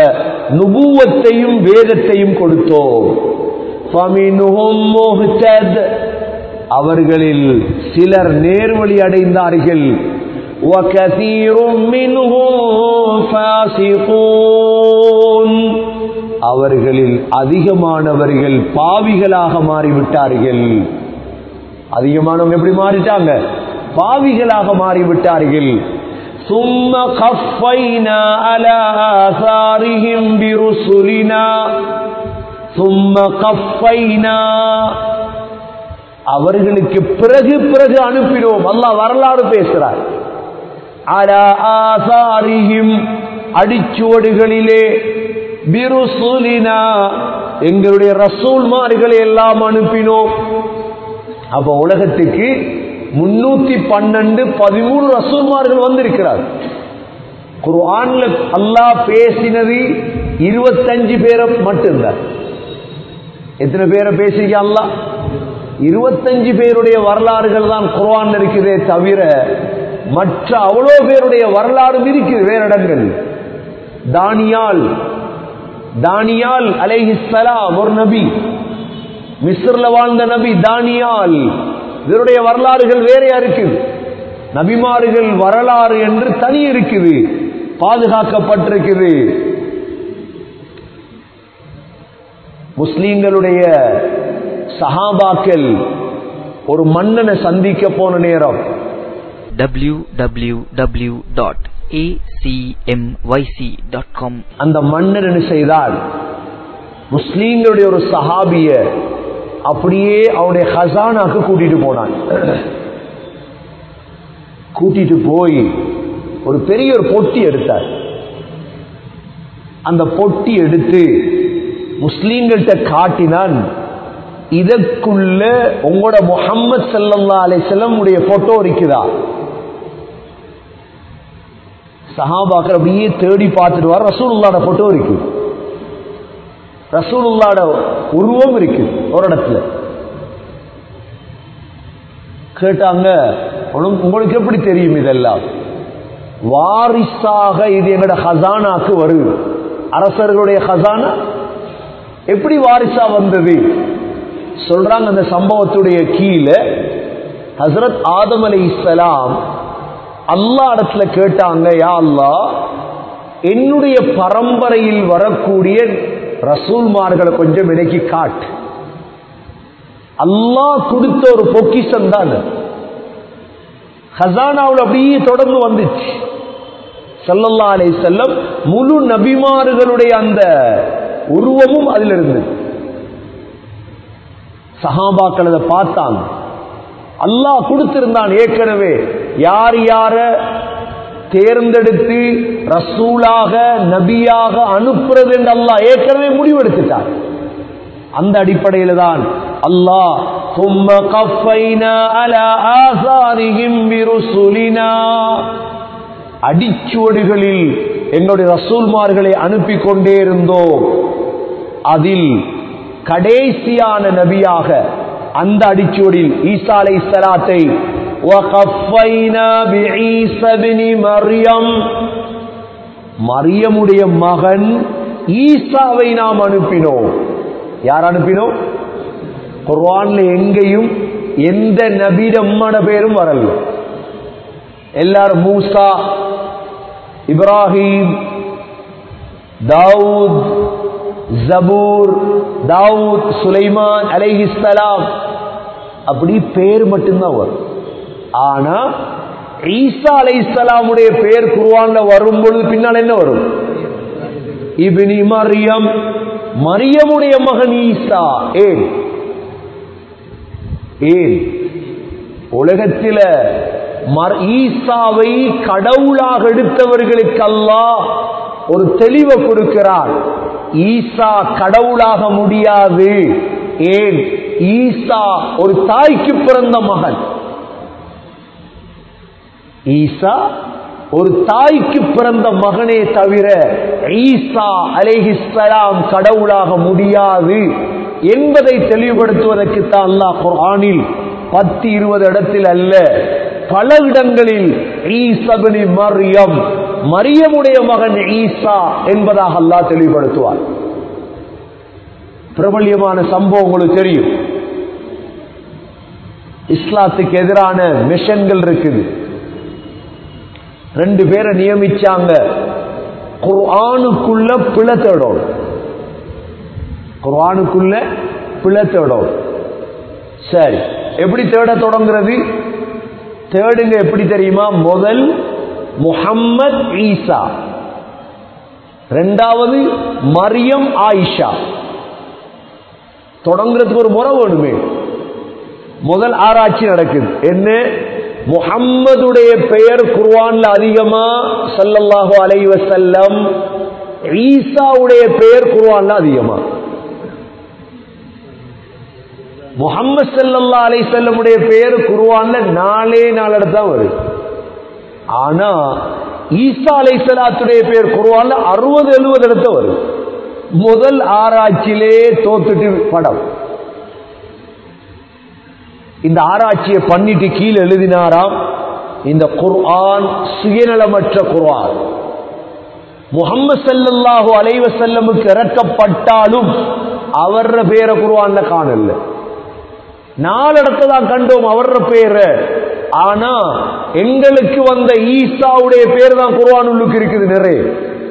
நுபுவத்தையும் வேதத்தையும் கொடுத்தோம் فَمِنْهُمْ مُهْتَدٍ அவர்களில் சிலர் நேர்வழி அடைந்தார்கள் وَكَثِيرٌ مِّنْهُمْ فَاسِقُونَ அவர்களில் அதிகமானவர்கள் பாவிகளாக மாறிவிட்டார்கள் அதிகமானவங்க எப்படி மாறிட்டாங்க பாவிகளாக மாறிவிட்டார்கள் ثم قفينا على آثارهم برسلنا ثم قفينا அவர்களுக்கு பிறகு பிறகு அனுப்பினோம் அல்லாஹ் வரலாறு பேசுறார் அலா ஆசாரிஹிம் அடிச்சுவடுகளிலே பிருசுலினா எங்களுடைய ரசூல்மார்களை எல்லாம் அனுப்பினோம் அப்ப உலகத்துக்கு முன்னூத்தி பன்னெண்டு பதிமூணு ரசூல்மார்கள் வந்திருக்கிறார் குர்ஆன்ல அல்லாஹ் பேசினது இருபத்தஞ்சு பேரை மட்டும்தான் எத்தனை பேரை பேசிக்க அல்லாஹ் இருபத்தஞ்சு பேருடைய வரலாறுகள் தான் குர்ஆன் இருக்குதே தவிர மற்ற அவ்வளோ பேருடைய வரலாறும் இருக்குது வேற இடங்கள் தானியால் தானியால் அலைஹிஸ்ஸலாம் ஒரு நபி மிஸ்ர்ல வாழ்ந்த நபி தானியால் இவருடைய வரலாறுகள் வேறையா இருக்குது நபிமார்கள் வரலாறு என்று தனி இருக்குது பாதுகாக்கப்பட்டிருக்குது முஸ்லீம்களுடைய சஹாபாக்கள் ஒரு மன்னனை சந்திக்க போன நேரம் www.acmyc.com அந்த மன்னர் என்ன செய்தார் முஸ்லீம்களுடைய ஒரு சஹாபிய அப்படியே அவனுடைய ஹசானாக்கு கூட்டிட்டு போனான் கூட்டிட்டு போய் ஒரு பெரிய ஒரு பொட்டி எடுத்தார் அந்த பொட்டி எடுத்து முஸ்லீம்கள்ட்ட காட்டினான் இதற்குள்ள உங்களோட முகம்மது சல்லல்லா அலிசல்லம் உடைய போட்டோ இருக்குதா சஹாபாக்கள் அப்படியே தேடி பார்த்துட்டு வர ரசூலுல்லாட போட்டோ இருக்கு ரசூலுல்லாட உருவம் இருக்கு ஒரு இடத்துல கேட்டாங்க உனக்கு- உங்களுக்கு எப்படி தெரியும் இதெல்லாம் வாரிசாக இது எங்கட ஹசானாக்கு வருது அரசர்களுடைய ஹசானா எப்படி வாரிசா வந்தது சொல்றாங்க அந்த சம்பவத்துடைய கீழே ஹசரத் ஆதம் அலை இஸ்லாம் அல்லா இடத்துல கேட்டாங்க யா அல்லாஹ் என்னுடைய பரம்பரையில் வரக்கூடிய ரசூல்மார்களை கொஞ்சம் எனக்கு காட்டு அல்லாஹ் கொடுத்த ஒரு பொக்கிஷம் தான் ஹசானாவில் அப்படியே தொடர்ந்து வந்துச்சு ஸல்லல்லாஹு அலைஹி செல்லம் முழு நபிமார்களுடைய அந்த உருவமும் அதில் இருந்தது சஹாபாக்கள் அதை பார்த்தாங்க அல்லாஹ் கொடுத்திருந்தான் ஏற்கனவே யார் யார தேர்ந்தெடுத்து ரசூலாக நபியாக அனுப்புறது என்று அல்லாஹ் ஏற்கனவே முடிவெடுத்துட்டார் அந்த அடிப்படையில் தான் அல்லாஹ் ثم قفينا على آثارهم برسلنا அடிச்சுவடுகளில் எங்களுடைய ரசூல்மார்களை அனுப்பி கொண்டே இருந்தோம் அதில் கடைசியான நபியாக அந்த அடிச்சுவடில் ஈசா அலை சலாத்தை மரியம் மரியமுடைய மகன் ஈசாவை நாம் அனுப்பினோம் யார் அனுப்பினோம் குர்ஆன்ல எங்கேயும் எந்த நபியிட உம்மட பேரும் வரல எல்லாரும் மூசா இப்ராஹிம் தாவூத் ஜபூர் தாவூத் சுலைமான் அலைஹிஸ்ஸலாம் அப்படி பேர் மட்டும்தான் வரும் ஆனா ஈசா அலைஹிஸ்ஸலாமுடைய பேர் குர்ஆன்ல வரும் பொழுது பின்னால் என்ன வரும் இப்னி மரியம் மரியமுடைய மகன் ஈசா ஏன் ஏன் உலகத்தில மர்- ஈசாவை கடவுளாக எடுத்தவர்களுக்கு அல்லாஹ் ஒரு தெளிவை கொடுக்கிறார் ஈசா கடவுளாக முடியாது ஏன் ஈசா ஒரு தாய்க்கு பிறந்த மகன் ஈசா ஒரு தாய்க்கு பிறந்த மகனே தவிர ஈசா அலைஹிஸ்ஸலாம் கடவுளாக முடியாது என்பதை தெளிவுபடுத்துவதற்கு தான் அல்லாஹ் குர்ஆனில் பத்து இருபது இடத்தில் அல்ல பல இடங்களில் ஈசபினி மரியம் மரியமுடைய மகன் ஈசா என்பதாக அல்லாஹ் தெளிவுபடுத்துவார் பிரபல்யமான சம்பவம் உங்களுக்கு தெரியும் இஸ்லாத்துக்கு எதிரான மிஷன்கள் இருக்குது ரெண்டு பேரை நியமிச்சாங்க குர்ஆனுக்குள்ள பிழை தேடும் குர்ஆனுக்குள்ள பிழை தேடும் சரி எப்படி தேட தொடங்குறது தேடுங்க எப்படி தெரியுமா முதல் முஹம்மத் ஈசா ரெண்டாவது மரியம் ஆயிஷா தொடங்குறதுக்கு ஒரு முறை வேணுமே முதல் ஆராய்ச்சி நடக்குது என்ன முஹம்மதுடைய பெயர் குர்ஆன்ல அதிகமா ஸல்லல்லாஹு அலைஹி வஸல்லம் ஈசாவுடைய பெயர் குர்ஆன்ல அதிகமா முகம்மது ஸல்லல்லாஹு அலைஹி வஸல்லமுடைய பெயர் குர்ஆன்ல நாலே நாலு தான் வருது ஆனா ஈசா அலைஹிஸ்ஸலாத்துடைய பெயர் குர்ஆன்ல அறுபது எழுபது இடத்த வருது முதல் ஆராய்ச்சியிலே தோத்துட்டு படம் இந்த ஆராய்ச்சியை பண்ணிட்டு கீழே எழுதினாராம் இந்த குர்ஆன் சுயநலமற்ற குர்ஆன் முகம்மது ஸல்லல்லாஹு அலைஹி வஸல்லமுக்கு இறக்கப்பட்டாலும் அவர பேரை குர்ஆன்ல காணல நாலு இடத்தான் கண்டோம் அவர பேரை ஆனா எங்களுக்கு வந்த ஈசாவுடைய பேர் தான் குர்ஆன் உள்ளுக்கு இருக்குது நிறைய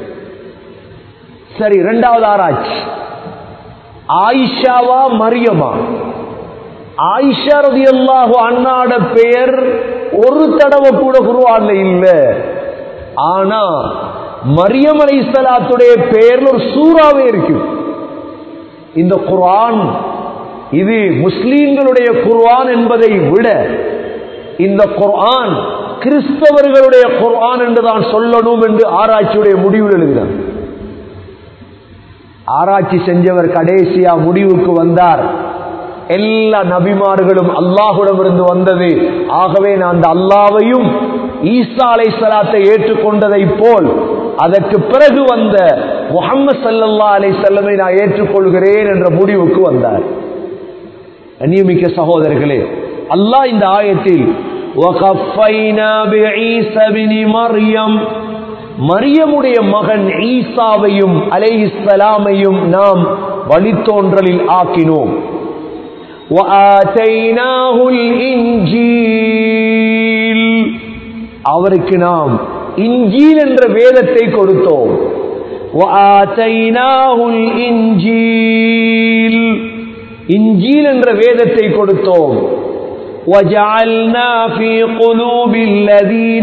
சரி இரண்டாவது ஆராய்ச்சி ஆயிஷாவா மரியமா ஆயிஷா ரதியல்லாஹு அண்ணாட பெயர் ஒரு தடவை கூட குருவான்ல இல்ல ஆனா மரியம் அலைஹிஸ்ஸலாத்துடைய பெயர்ல ஒரு சூறாவே இருக்கு இந்த குர்ஆன் இது முஸ்லீம்களுடைய குர்ஆன் என்பதை விட இந்த குர்ஆன் கிறிஸ்தவர்களுடைய குர்ஆன் என்று தான் சொல்லணும் என்று ஆராய்ச்சியுடைய முடிவில் எழுதினார் ஆராய்ச்சி செஞ்சவர் கடைசியா முடிவுக்கு வந்தார் எல்லா நபிமார்களும் அல்லாஹுடம் இருந்து வந்தது ஆகவே நான் அந்த அல்லாவையும் ஈசா அலை சலாத்தை ஏற்றுக்கொண்டதை போல் அதற்கு பிறகு வந்த முகமது சல்லல்லா அலை செல்லமை நான் ஏற்றுக்கொள்கிறேன் என்ற முடிவுக்கு வந்தார் அந்நியமிக்க சகோதரர்களே அல்லாஹ் இந்த ஆயத்தில் وَقَفَّيْنَا بِعِيسَى بْنِ مَرْيَمَ மரியமுடைய மகன் ஈசாவையும் அலைஹிஸ்ஸலாமையும் நாம் வழித்தோன்றலில் ஆக்கினோம் وَآتَيْنَاهُ الْإِنْجِيلَ அவருக்கு நாம் இன்ஜீல் என்ற வேதத்தை கொடுத்தோம் وَآتَيْنَاهُ الْإِنْجِيلَ இன்ஜீல் என்ற வேதத்தை கொடுத்தோம் وَجَعَلْنَا فِي قُلُوبِ الَّذِينَ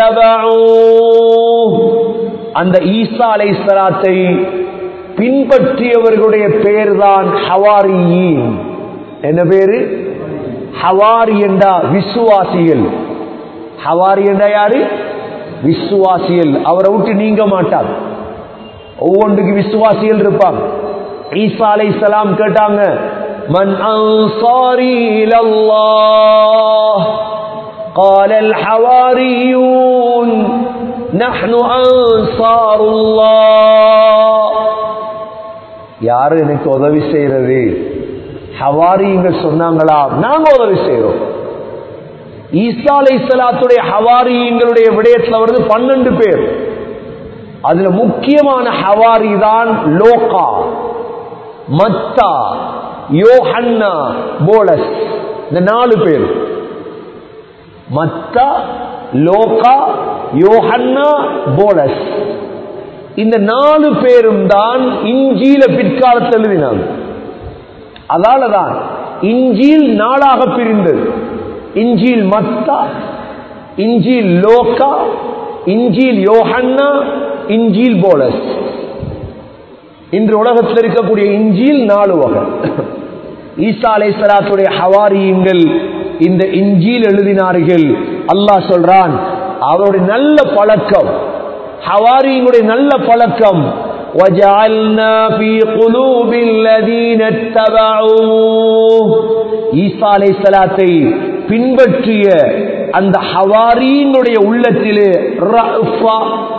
اتَّبَعُوهُ அந்த ஈசா அலைஹிஸ்ஸலாத்தை பின்பற்றியவர்களுடைய பெயர்தான் ஹவாரியின் என்ன பேரு ஹவாரி என்றா விசுவாசிகள் ஹவாரி என்றா யாரு விசுவாசிகள் அவரை விட்டு நீங்க மாட்டார் ஒவ்வொன்றுக்கு விசுவாசிகள் இருப்பாங்க ஈசா அலை சலாம் கேட்டாங்க மன் அன்சாரி இலல்லாஹ் قال الحواريون نحن أنصار الله யாரு எனக்கு உதவி செய்யறது ஹவாரிங்க சொன்னாங்களா நாங்க உதவி செய்யறோம் ஈசா அலை சலாத்துடைய ஹவாரிங்களுடைய விடயத்துல வருது பன்னெண்டு பேர் அதுல முக்கியமான ஹவாரி தான் லோகா மத்தா யோஹன்னா போலஸ் இந்த நாலு பேர் மத்தா லோகா யோஹன்னா போலஸ் இந்த நாலு பேரும் தான் இஞ்சியில பிற்காலத்தில் எழுதினாங்க அதாலதான் இஞ்சில் நாளாக பிரிந்தது இஞ்சில் மத்தா இஞ்சில் லோகா இஞ்சில் யோஹன்னா இஞ்சில் போலஸ் இன்று உலகத்தில் இருக்கக்கூடிய இஞ்சில் நாலு வகை ஈசா அலை சலாத்துடைய ஹவாரியுங்கள் இந்த இஞ்சில் எழுதினார்கள் அல்லாஹ் சொல்றான் அவருடைய நல்ல பழக்கம் ஹவாரியுடைய நல்ல பழக்கம் وجعلنا في قلوب الذين اتبعوه ஈசா அலைஹிஸ்ஸலாத்தை பின்பற்றிய அந்த ஹவாரியினுடைய உள்ளத்திலே ரஃபா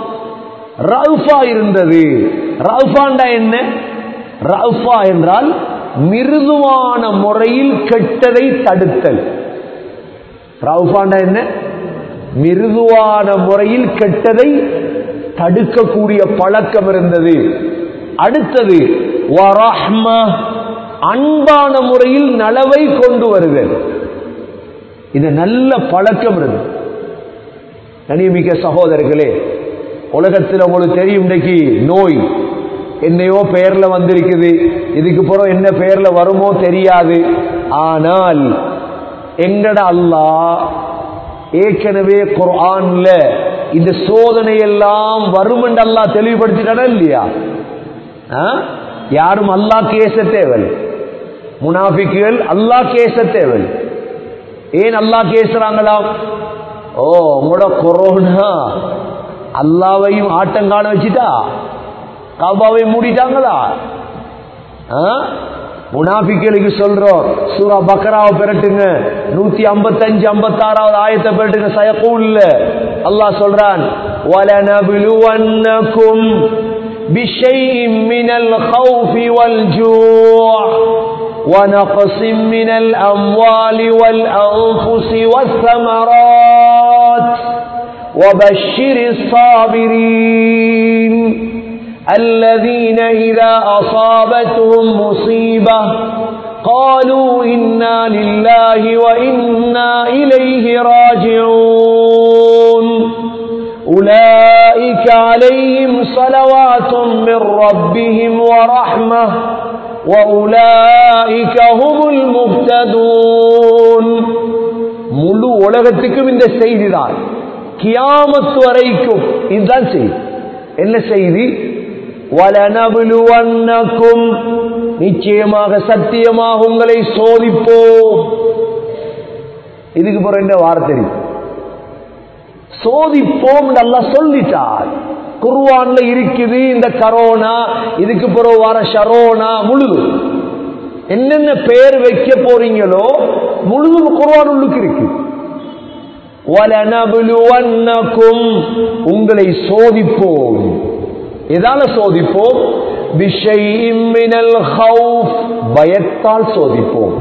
ரஃபா இருந்தது ரஃபாண்டா என்ன ரஃபா என்றால் மிருதுவான முறையில் கெட்டதை தடுத்தல் ரவுஃபாண்டா என்ன மிருதுவான முறையில் கெட்டதை தடுக்கக்கூடிய பழக்கம் இருந்தது அடுத்தது வரஹ்ம அன்பான முறையில் நலவை கொண்டு வருதல் இந்த நல்ல பழக்கம் இருக்கு கனிமிக்க சகோதரர்களே உலகத்தில் உங்களுக்கு தெரியும் இன்னைக்கு நோய் என்னையோ பெயர்ல வந்திருக்குது இதுக்கு பிறகு என்ன பெயர்ல வருமோ தெரியாது ஆனால் எங்கட அல்லாஹ் ஏற்கனவே குர்ஆன்ல இந்த சோதனை எல்லாம் வரும் என்று அல்லாஹ் தெளிவுபடுத்திட்டானா இல்லையா ஆ? யாரும் அல்லாஹ் கேச தேவல் முனாஃபிக்குகள் அல்லாஹ் கேச தேவல் ஏன் அல்லாஹ் கேசுறாங்களாம் ஓ உங்களோட கொரோனா அல்லாவையும் ஆட்டங்காண வச்சுட்டா காபாவை மூடிட்டாங்களா ஆ? முனாஃபிக்களுக்கு சொல்றோம் சூரா பக்கராவை பெரட்டுங்க நூத்தி ஐம்பத்தஞ்சு ஐம்பத்தாறாவது ஆயத்தை பெரட்டுங்க சயக்கூல்ல அல்லாஹ் சொல்றான் وَلَنَبْلُوَنَّكُمْ بِشَيْءٍ مِّنَ الْخَوْفِ وَالْجُوعِ ونقص من الأموال والأنفس والثمرات وبشر الصابرين الذين إذا أصابتهم مصيبة قالوا إنا لله وإنا إليه راجعون أولئك عليهم صلوات من ربهم ورحمة وأولئك هم المهتدون முழு உலகத்துக்கும் இந்த செய்தி தான் கியாமத்து வரைக்கும் இதுதான் செய்தி என்ன செய்தி வலனபுலுவன்னக்கும் நிச்சயமாக சத்தியமாக உங்களை சோதிப்போம் இதுக்கு பிறகு என்ன வார்த்தை சோதிப்போம் நல்லா சொல்லிட்டார் குர்வான்ல இருக்குது இந்த கரோனா இதுக்கு பிறகு வர ஷரோனா முழுதும் என்னென்ன பேர் வைக்க போறீங்களோ முழுதும் குர்வான் உள்ளுக்கு இருக்கு வலனபுலுவன்னக்கும் உங்களை சோதிப்போம் எதால சோதிப்போம் விஷயம் மினல் ஹவுஃப் பயத்தால் சோதிப்போம்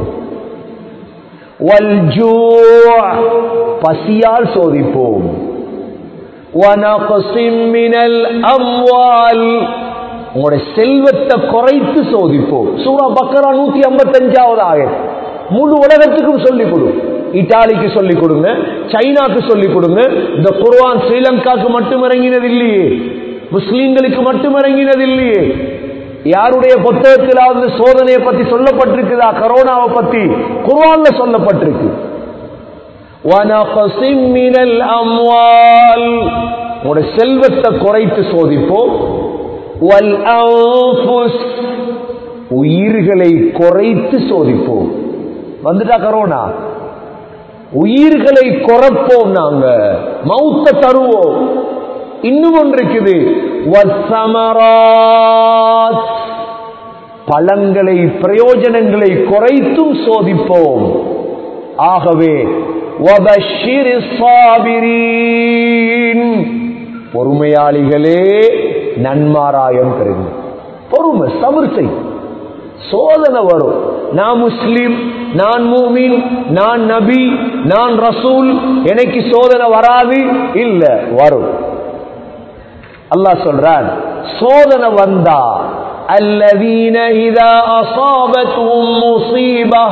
வல்ஜூ' பசியால் சோதிப்போம் وَنَقْصٍ مِّنَ الْأَمْوَالِ உங்களுடைய செல்வத்தை குறைத்து சோதிப்போம் சூரா பக்கரா நூத்தி ஐம்பத்தஞ்சாவது ஆயத் முழு உலகத்துக்கும் சொல்லிக் கொடு இட்டாலிக்கு சொல்லிக் கொடுங்க சைனாக்கு சொல்லிக் கொடுங்க இந்த குர்ஆன் ஸ்ரீலங்காக்கு மட்டும் இறங்கினது இல்லையே முஸ்லீம்களுக்கு மட்டும் இறங்கினது இல்லையே யாருடைய புத்தகத்திலாவது சோதனையை பத்தி சொல்லப்பட்டிருக்குதா கரோனாவை பத்தி குர்ஆன்ல சொல்லப்பட்டிருக்கு وَنَقْصٍ مِّنَ الْأَمْوَالِ உங்களுடைய செல்வத்தை குறைத்து சோதிப்போம் وَالْأَنفُسِ உயிர்களை குறைத்து சோதிப்போம் வந்துட்டா கரோனா உயிர்களை குறைப்போம் நாங்க மௌத்த தருவோம் இன்னும் ஒன்று இருக்குது وَالثَّمَرَاتِ பழங்களை பிரயோஜனங்களை குறைத்தும் சோதிப்போம் ஆகவே وَبَشِّرِ الصَّابِرِينَ பொறுமையாளிகளே நன்மாராயம் பெறுங்க பொறுமை சபர் செய் சோதனை வரும் நான் முஸ்லிம் நான் மூமின் நான் நபி நான் ரசூல் எனக்கு சோதனை வராது இல்ல வரும் அல்லாஹ் சொல்றான் சோதனை வந்தா الذين إذا أصابتهم مصيبة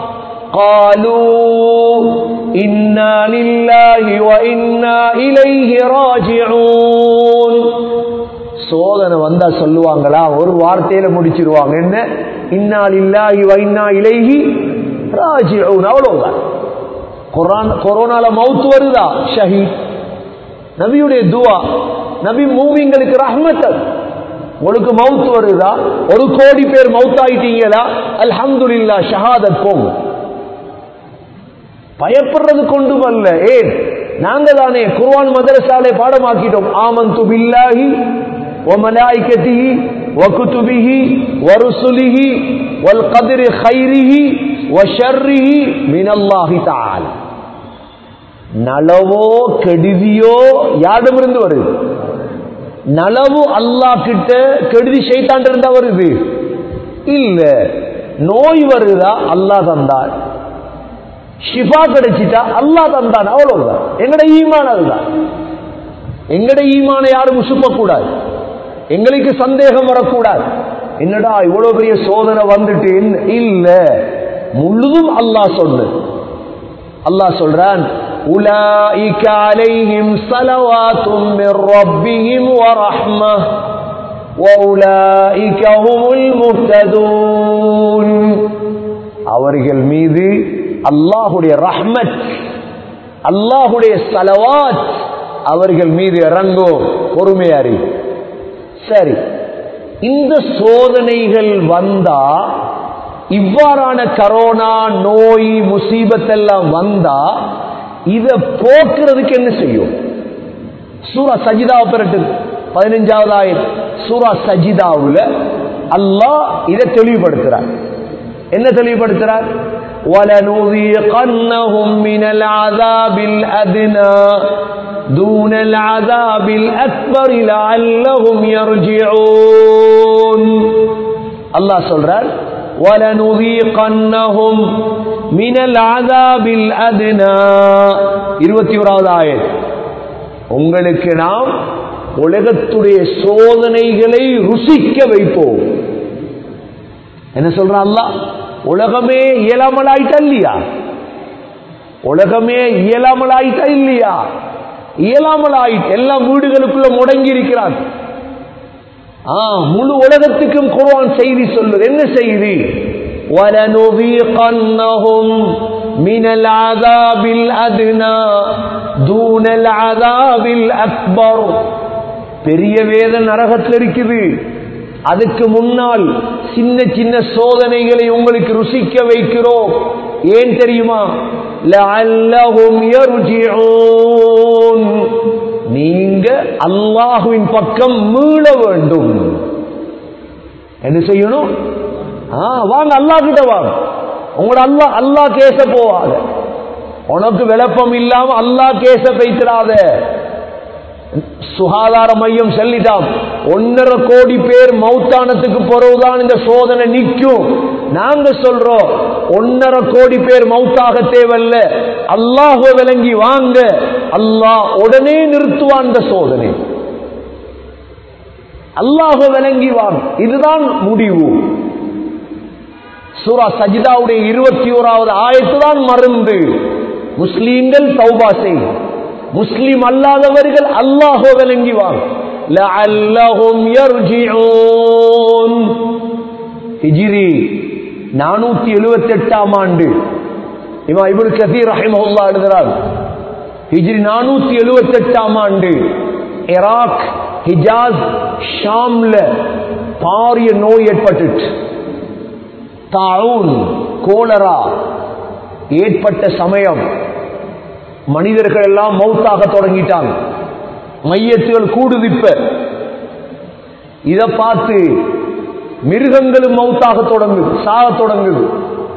قالوا إنا لله وإنا إليه راجعون சோதனை வந்தா சொல்லுவாங்களா ஒரு வார்த்தையில முடிச்சிருவாங்க என்ன இன்னால் இல்லாஹி வைனா இலைஹி ராஜிஊன் அவ்வளவுதான் குரான் கொரோனால மவுத் வருதா ஷஹீத் நபியுடைய துவா நபி மூவிங்களுக்கு ரஹ்மத்தல் உங்களுக்கு மவுத் வருதா ஒரு கோடி பேர் மவுத் ஆயிட்டீங்களா அல்ஹம்துலில்லா ஷஹாதத் போங்க பயப்படுறது கொண்டு வரல ஏன் நாங்க தானே குர்ஆன் மதரசாலை பாடமாக்கிட்டோம் ஆமந்து பில்லாஹி وملائكته وكتبه ورسله والقدر خيره وشره من الله تعالى நலவோ கெடுதியோ யாரிடமிருந்து வருது நலவு அல்லாஹ் கிட்ட கெடுதி ஷைத்தான் இருந்தா வருது இல்ல நோய் வருதா அல்லாஹ் தந்தார் ஷிஃபா கிடைச்சிட்டா அல்லாஹ் தந்தான் அவ்வளவுதான் எங்கட ஈமான் அதுதான் எங்கட ஈமான யாரும் உசுப்பக்கூடாது எங்களுக்கு சந்தேகம் வரக்கூடாது என்னடா இவ்வளவு பெரிய சோதனை வந்துட்டு என்ன இல்ல முழுதும் அல்லாஹ் சொன்ன அல்லாஹ் சொல்றான் உலாயிக அலைஹிம் ஸலவாத்தும் மிர் ரப்பிஹிம் வ ரஹ்மஹ் وَأُولَئِكَ هُمُ الْمُهْتَدُونَ அவர்கள் மீது அல்லாஹுடைய ரஹ்மத் அல்லாஹுடைய சலவாத் அவர்கள் மீது இறங்கும் பொறுமையாரி சரி இந்த சோதனைகள் வந்தா இவ்வாறான கரோனா நோய் முசீபத் எல்லாம் வந்தா இத போக்குறதுக்கு என்ன செய்யும் சூரா சஜிதா பெறட்டு பதினஞ்சாவது ஆயிரம் சூரா சஜிதாவுல அல்லாஹ் இதை தெளிவுபடுத்துறார் என்ன தெளிவுபடுத்துறார் وَلَنُذِيقَنَّهُم مِّنَ الْعَذَابِ الْأَدْنَى دُونَ الْعَذَابِ الْأَكْبَرِ لَعَلَّهُمْ يَرْجِعُونَ அல்லாஹ் சொல்றார் وَلَنُذِيقَنَّهُم مِّنَ الْعَذَابِ الْأَدْنَى 21வது ஆயத் உங்களுக்கு நாம் உலகத்துடைய சோதனைகளை ருசிக்க வைப்போம் என்ன சொல்ற அல்லாஹ் உலகமே இயலாமலாயிட்டா இல்லையா உலகமே இயலாமலாயிட்டா இல்லையா இயலாமலாயிட்டு எல்லா வீடுகளுக்குள்ள முடங்கி இருக்கிறான் ஆ முழு உலகத்துக்கும் குர்ஆன் செய்தி சொல்லுது என்ன செய்தி وَلَنُذِيقَنَّهُمْ مِنَ الْعَذَابِ الْأَدْنَى دُونَ الْعَذَابِ الْأَكْبَرِ பெரிய வேத நரகத்தில் இருக்குது அதுக்கு முன்னால் சின்ன சின்ன சோதனைகளை உங்களுக்கு ருசிக்க வைக்கிறோம் ஏன் தெரியுமா லஅல்லஹும் யர்ஜிஊன் நீங்க அல்லாஹுவின் பக்கம் மீள வேண்டும் என்ன செய்யணும் ஆ வாங்க அல்லாஹ் கிட்ட வாங்க உங்களோட அல்லாஹ் அல்லாஹ் கேச போவாத உனக்கு விளப்பம் இல்லாம அல்லாஹ் கேச வைத்திராத சுகாதார மையம் சொல்லிட்டான் ஒன்னரை கோடி பேர் மௌத்தானத்துக்கு பிறகுதான் இந்த சோதனை நிற்கும் நாங்க சொல்றோம் ஒன்னரை கோடி பேர் மௌத்தாக தேவையில்ல அல்லாஹ் விளங்கி வாங்க அல்லாஹ் உடனே நிறுத்துவான் இந்த சோதனை அல்லாஹ் விளங்கி வாங்க இதுதான் முடிவு சூரா சஜிதாவுடைய இருபத்தி ஓராவது ஆயத்து தான் மருந்து முஸ்லீம்கள் தௌபா செய் முஸ்லிம் அல்லாதவர்கள் அல்லாஹோ விளங்கிவாங்க லஅல்லஹும் யர்ஜிஊன் ஹிஜ்ரி 478 ஆண்டு இமாம் இப்னு கதீர் ரஹிமஹுல்லாஹ் எழுதுறார் ஹிஜ்ரி 478 ஆண்டு ஈராக் ஹிஜாஸ் ஷாம்ல பாரிய நோய் ஏற்பட்டுச்சு தாவுன் கோலரா ஏற்பட்ட சமயம் மனிதர்கள் எல்லாம் மௌத்தாக தொடங்கிட்டாங்க மையத்துகள் கூடுதிப்ப இத பார்த்து மிருகங்களும் மௌத்தாக தொடங்குது சாக தொடங்குது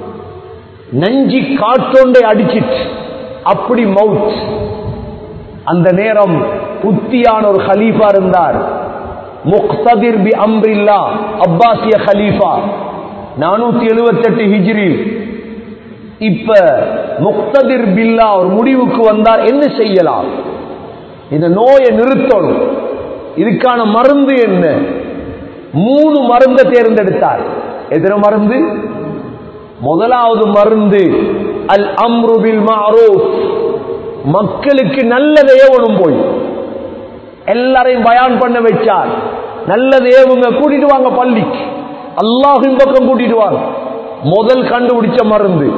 நஞ்சி காற்றொண்டை அடிச்சிட்டு அப்படி மவுத் அந்த நேரம் புத்தியான ஒரு ஹலீஃபா இருந்தார் முக்ததிர் பி அம்ரில்லா அப்பாசிய ஹலீஃபா நானூத்தி எழுபத்தெட்டு ஹிஜ்ரி இப்ப முக்ததிர் பில்லா ஒரு முடிவுக்கு வந்தார் என்ன செய்யலாம் இந்த நோயை நிறுத்தணும் இதுக்கான மருந்து என்ன மூணு மருந்தை தேர்ந்தெடுத்தார் எத்தனை மருந்து முதலாவது மருந்து அல் அம்ருபில் மாரூஃப் மக்களுக்கு நல்லதை ஏவணும் போய் எல்லாரையும் பயான் பண்ண வச்சார் நல்லது ஏவுங்க கூட்டிட்டு வாங்க பள்ளிக்கு அல்லாஹின் பக்கம் கூட்டிட்டு வாங்க முதல் கண்டுபிடிச்ச மருந்து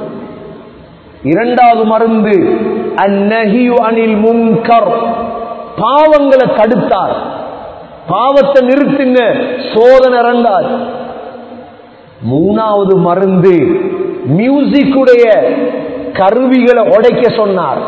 இரண்டாவது மருந்து அந்நஹியு அனில் முன்கர் பாவங்களை தடுத்தார் பாவத்தை நிறுத்துங்க சோதனை இறந்தார் மூணாவது மருந்து மியூசிக்குடைய கருவிகளை உடைக்க சொன்னார்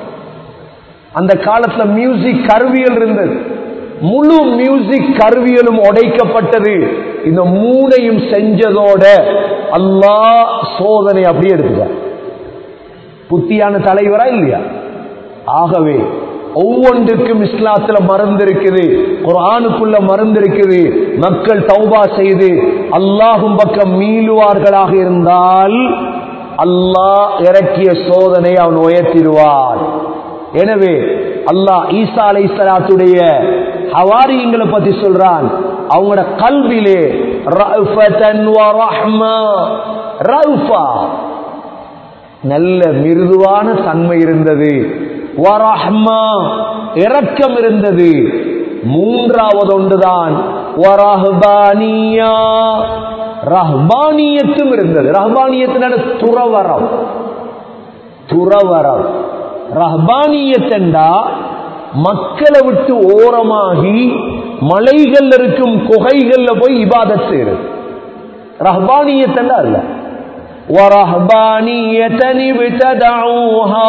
அந்த காலத்துல மியூசிக் கருவிகள் இருந்தது முழு மியூசிக் கருவிகளும் உடைக்கப்பட்டது இந்த மூணையும் செஞ்சதோட அல்லாஹ் சோதனை அப்படியே எடுத்துட்டார் புத்தியான தலைவரா இல்லையா ஆகவே ஒவ்வொன்றுக்கும் இஸ்லாத்துல மருந்து இருக்குது குரானுக்குள்ள மருந்து இருக்குது மக்கள் தௌபா செய்து அல்லாஹும் பக்கம் மீளுவார்களாக இருந்தால் அல்லாஹ் இறக்கிய சோதனை அவன் உயர்த்திடுவான் எனவே அல்லாஹ் ஈசா அலை சலாத்துடைய ஹவாரிங்களை பத்தி சொல்றான் அவங்களோட கல்விலே ரஃபத்தன் வ ரஹ்மா ரஃபா நல்ல மிருதுவான தன்மை இருந்தது வரஹ்மா இரக்கம் இருந்தது மூன்றாவது ஒன்றுதான் வரஹ்பானியா ரஹ்பானியத்தும் இருந்தது ரஹ்பானியத்தின துறவரம் துறவரம் ரஹ்பானியத்தண்டா மக்களை விட்டு ஓரமாகி மலைகள் இருக்கும் குகைகள்ல போய் இபாதத் செய்யறது ரஹ்பானியத்தண்டா இல்ல وَرَهْبَانِيَّةً ابْتَدَعُوهَا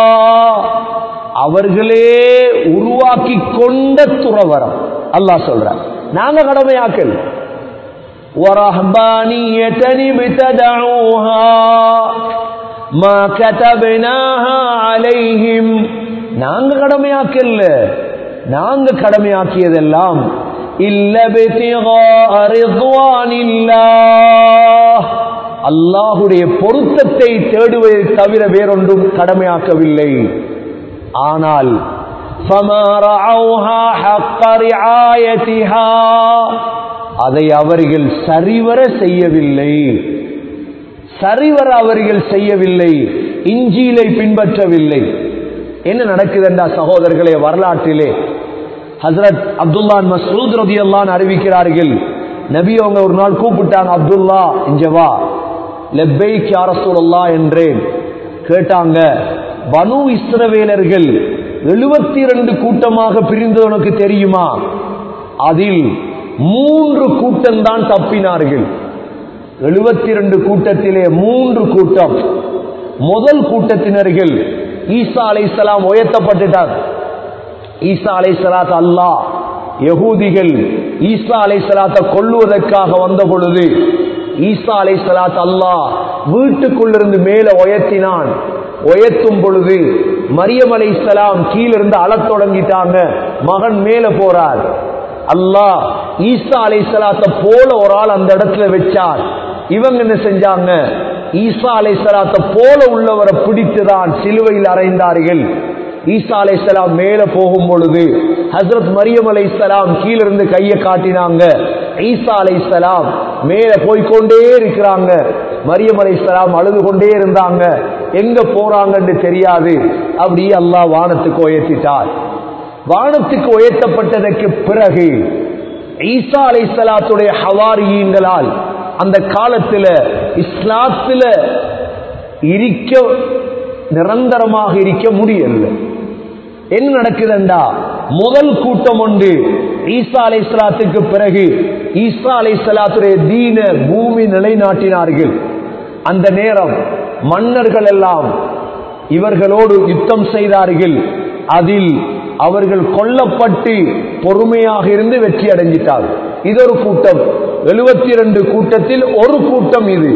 அவர்களே உருவாக்கி கொண்ட துறவரம் அல்லாஹ் சொல்றார் நாங்க கடமையாக்கல் وَرَهْبَانِيَّةً ابْتَدَعُوهَا ما كتبناها عليهم நாங்க கடமையாக்கல்ல நாங்க கடமையாக்கியதெல்லாம் இல்ல ابتغاء رضوان الله அல்லாஹுடைய பொருத்தத்தை தேடுவதை தவிர வேறொன்றும் கடமையாக்கவில்லை ஆனால் فَمَا رَعَوْهَا حَقَّ رِعَايَتِهَا அதை அவர்கள் சரிவர செய்யவில்லை சரிவர அவர்கள் செய்யவில்லை இஞ்சியிலை பின்பற்றவில்லை என்ன நடக்குதுண்டா சகோதரர்களே வரலாற்றிலே ஹசரத் அப்துல்லான் மசூத் ரதி அல்லான் அறிவிக்கிறார்கள் நபி அவங்க ஒரு நாள் கூப்பிட்டாங்க அப்துல்லா இங்க வா லெப்பைக் யாரசூலல்லா என்றேன் கேட்டாங்க பனு இஸ்ரவேலர்கள் எழுபத்தி இரண்டு கூட்டமாக பிரிந்தது உனக்கு தெரியுமா அதில் மூன்று கூட்டம்தான் தப்பினார்கள் எழுபத்தி இரண்டு கூட்டத்திலே மூன்று கூட்டம் முதல் கூட்டத்தினர்கள் ஈசா அலை சலாம் உயர்த்தப்பட்டுட்டார் ஈசா அலை சலாத் அல்லா யகூதிகள் ஈசா அலை சலாத்தை கொல்லுவதற்காக வந்த பொழுது ஈசா அலை சலாத் அல்லா வீட்டுக்குள்ளிருந்து மேல உயர்த்தினான் உயர்த்தும் பொழுது மரியம் அலை சலாம் கீழிருந்து அழத் தொடங்கிட்டாங்க மகன் மேல போறார் அல்லாஹ் ஈசா அலை சலாத்தை போல ஒரு ஆள் அந்த இடத்துல வச்சார் இவங்க என்ன செஞ்சாங்க ஈசா அலை சலாத்தை போல உள்ளவரை பிடித்துதான் சிலுவையில் அறைந்தார்கள் ஈசா அலை சலாம் மேல போகும் பொழுது ஹசரத் மரியம் அலை சலாம் கீழிருந்து கையை காட்டினாங்க ஈசா அலை சலாம் மேல போய்கொண்டே இருக்கிறாங்க மரியம் அலை சலாம் அழுது கொண்டே இருந்தாங்க எங்க போறாங்கன்னு தெரியாது அப்படியே அல்லாஹ் வானத்துக்கு உயர்த்திட்டார் வானத்துக்கு உயர்த்தப்பட்டதற்கு பிறகு ஈசா அலை சலாத்துடைய ஹவாரியங்களால் அந்த காலத்துல இஸ்லாத்துல இருக்க நிரந்தரமாக இருக்க முடியல என்ன நடக்குதுண்டா முதல் கூட்டம் ஒன்று ஈசா அலை சலாத்துக்கு பிறகு ஈசா அலை சலாத்துடைய தீன பூமி நிலைநாட்டினார்கள் அந்த நேரம் மன்னர்கள் எல்லாம் இவர்களோடு யுத்தம் செய்தார்கள் அதில் அவர்கள் கொல்லப்பட்டு பொறுமையாக இருந்து வெற்றி அடைஞ்சிட்டார் இது ஒரு கூட்டம் எழுபத்தி இரண்டு கூட்டத்தில் ஒரு கூட்டம் இது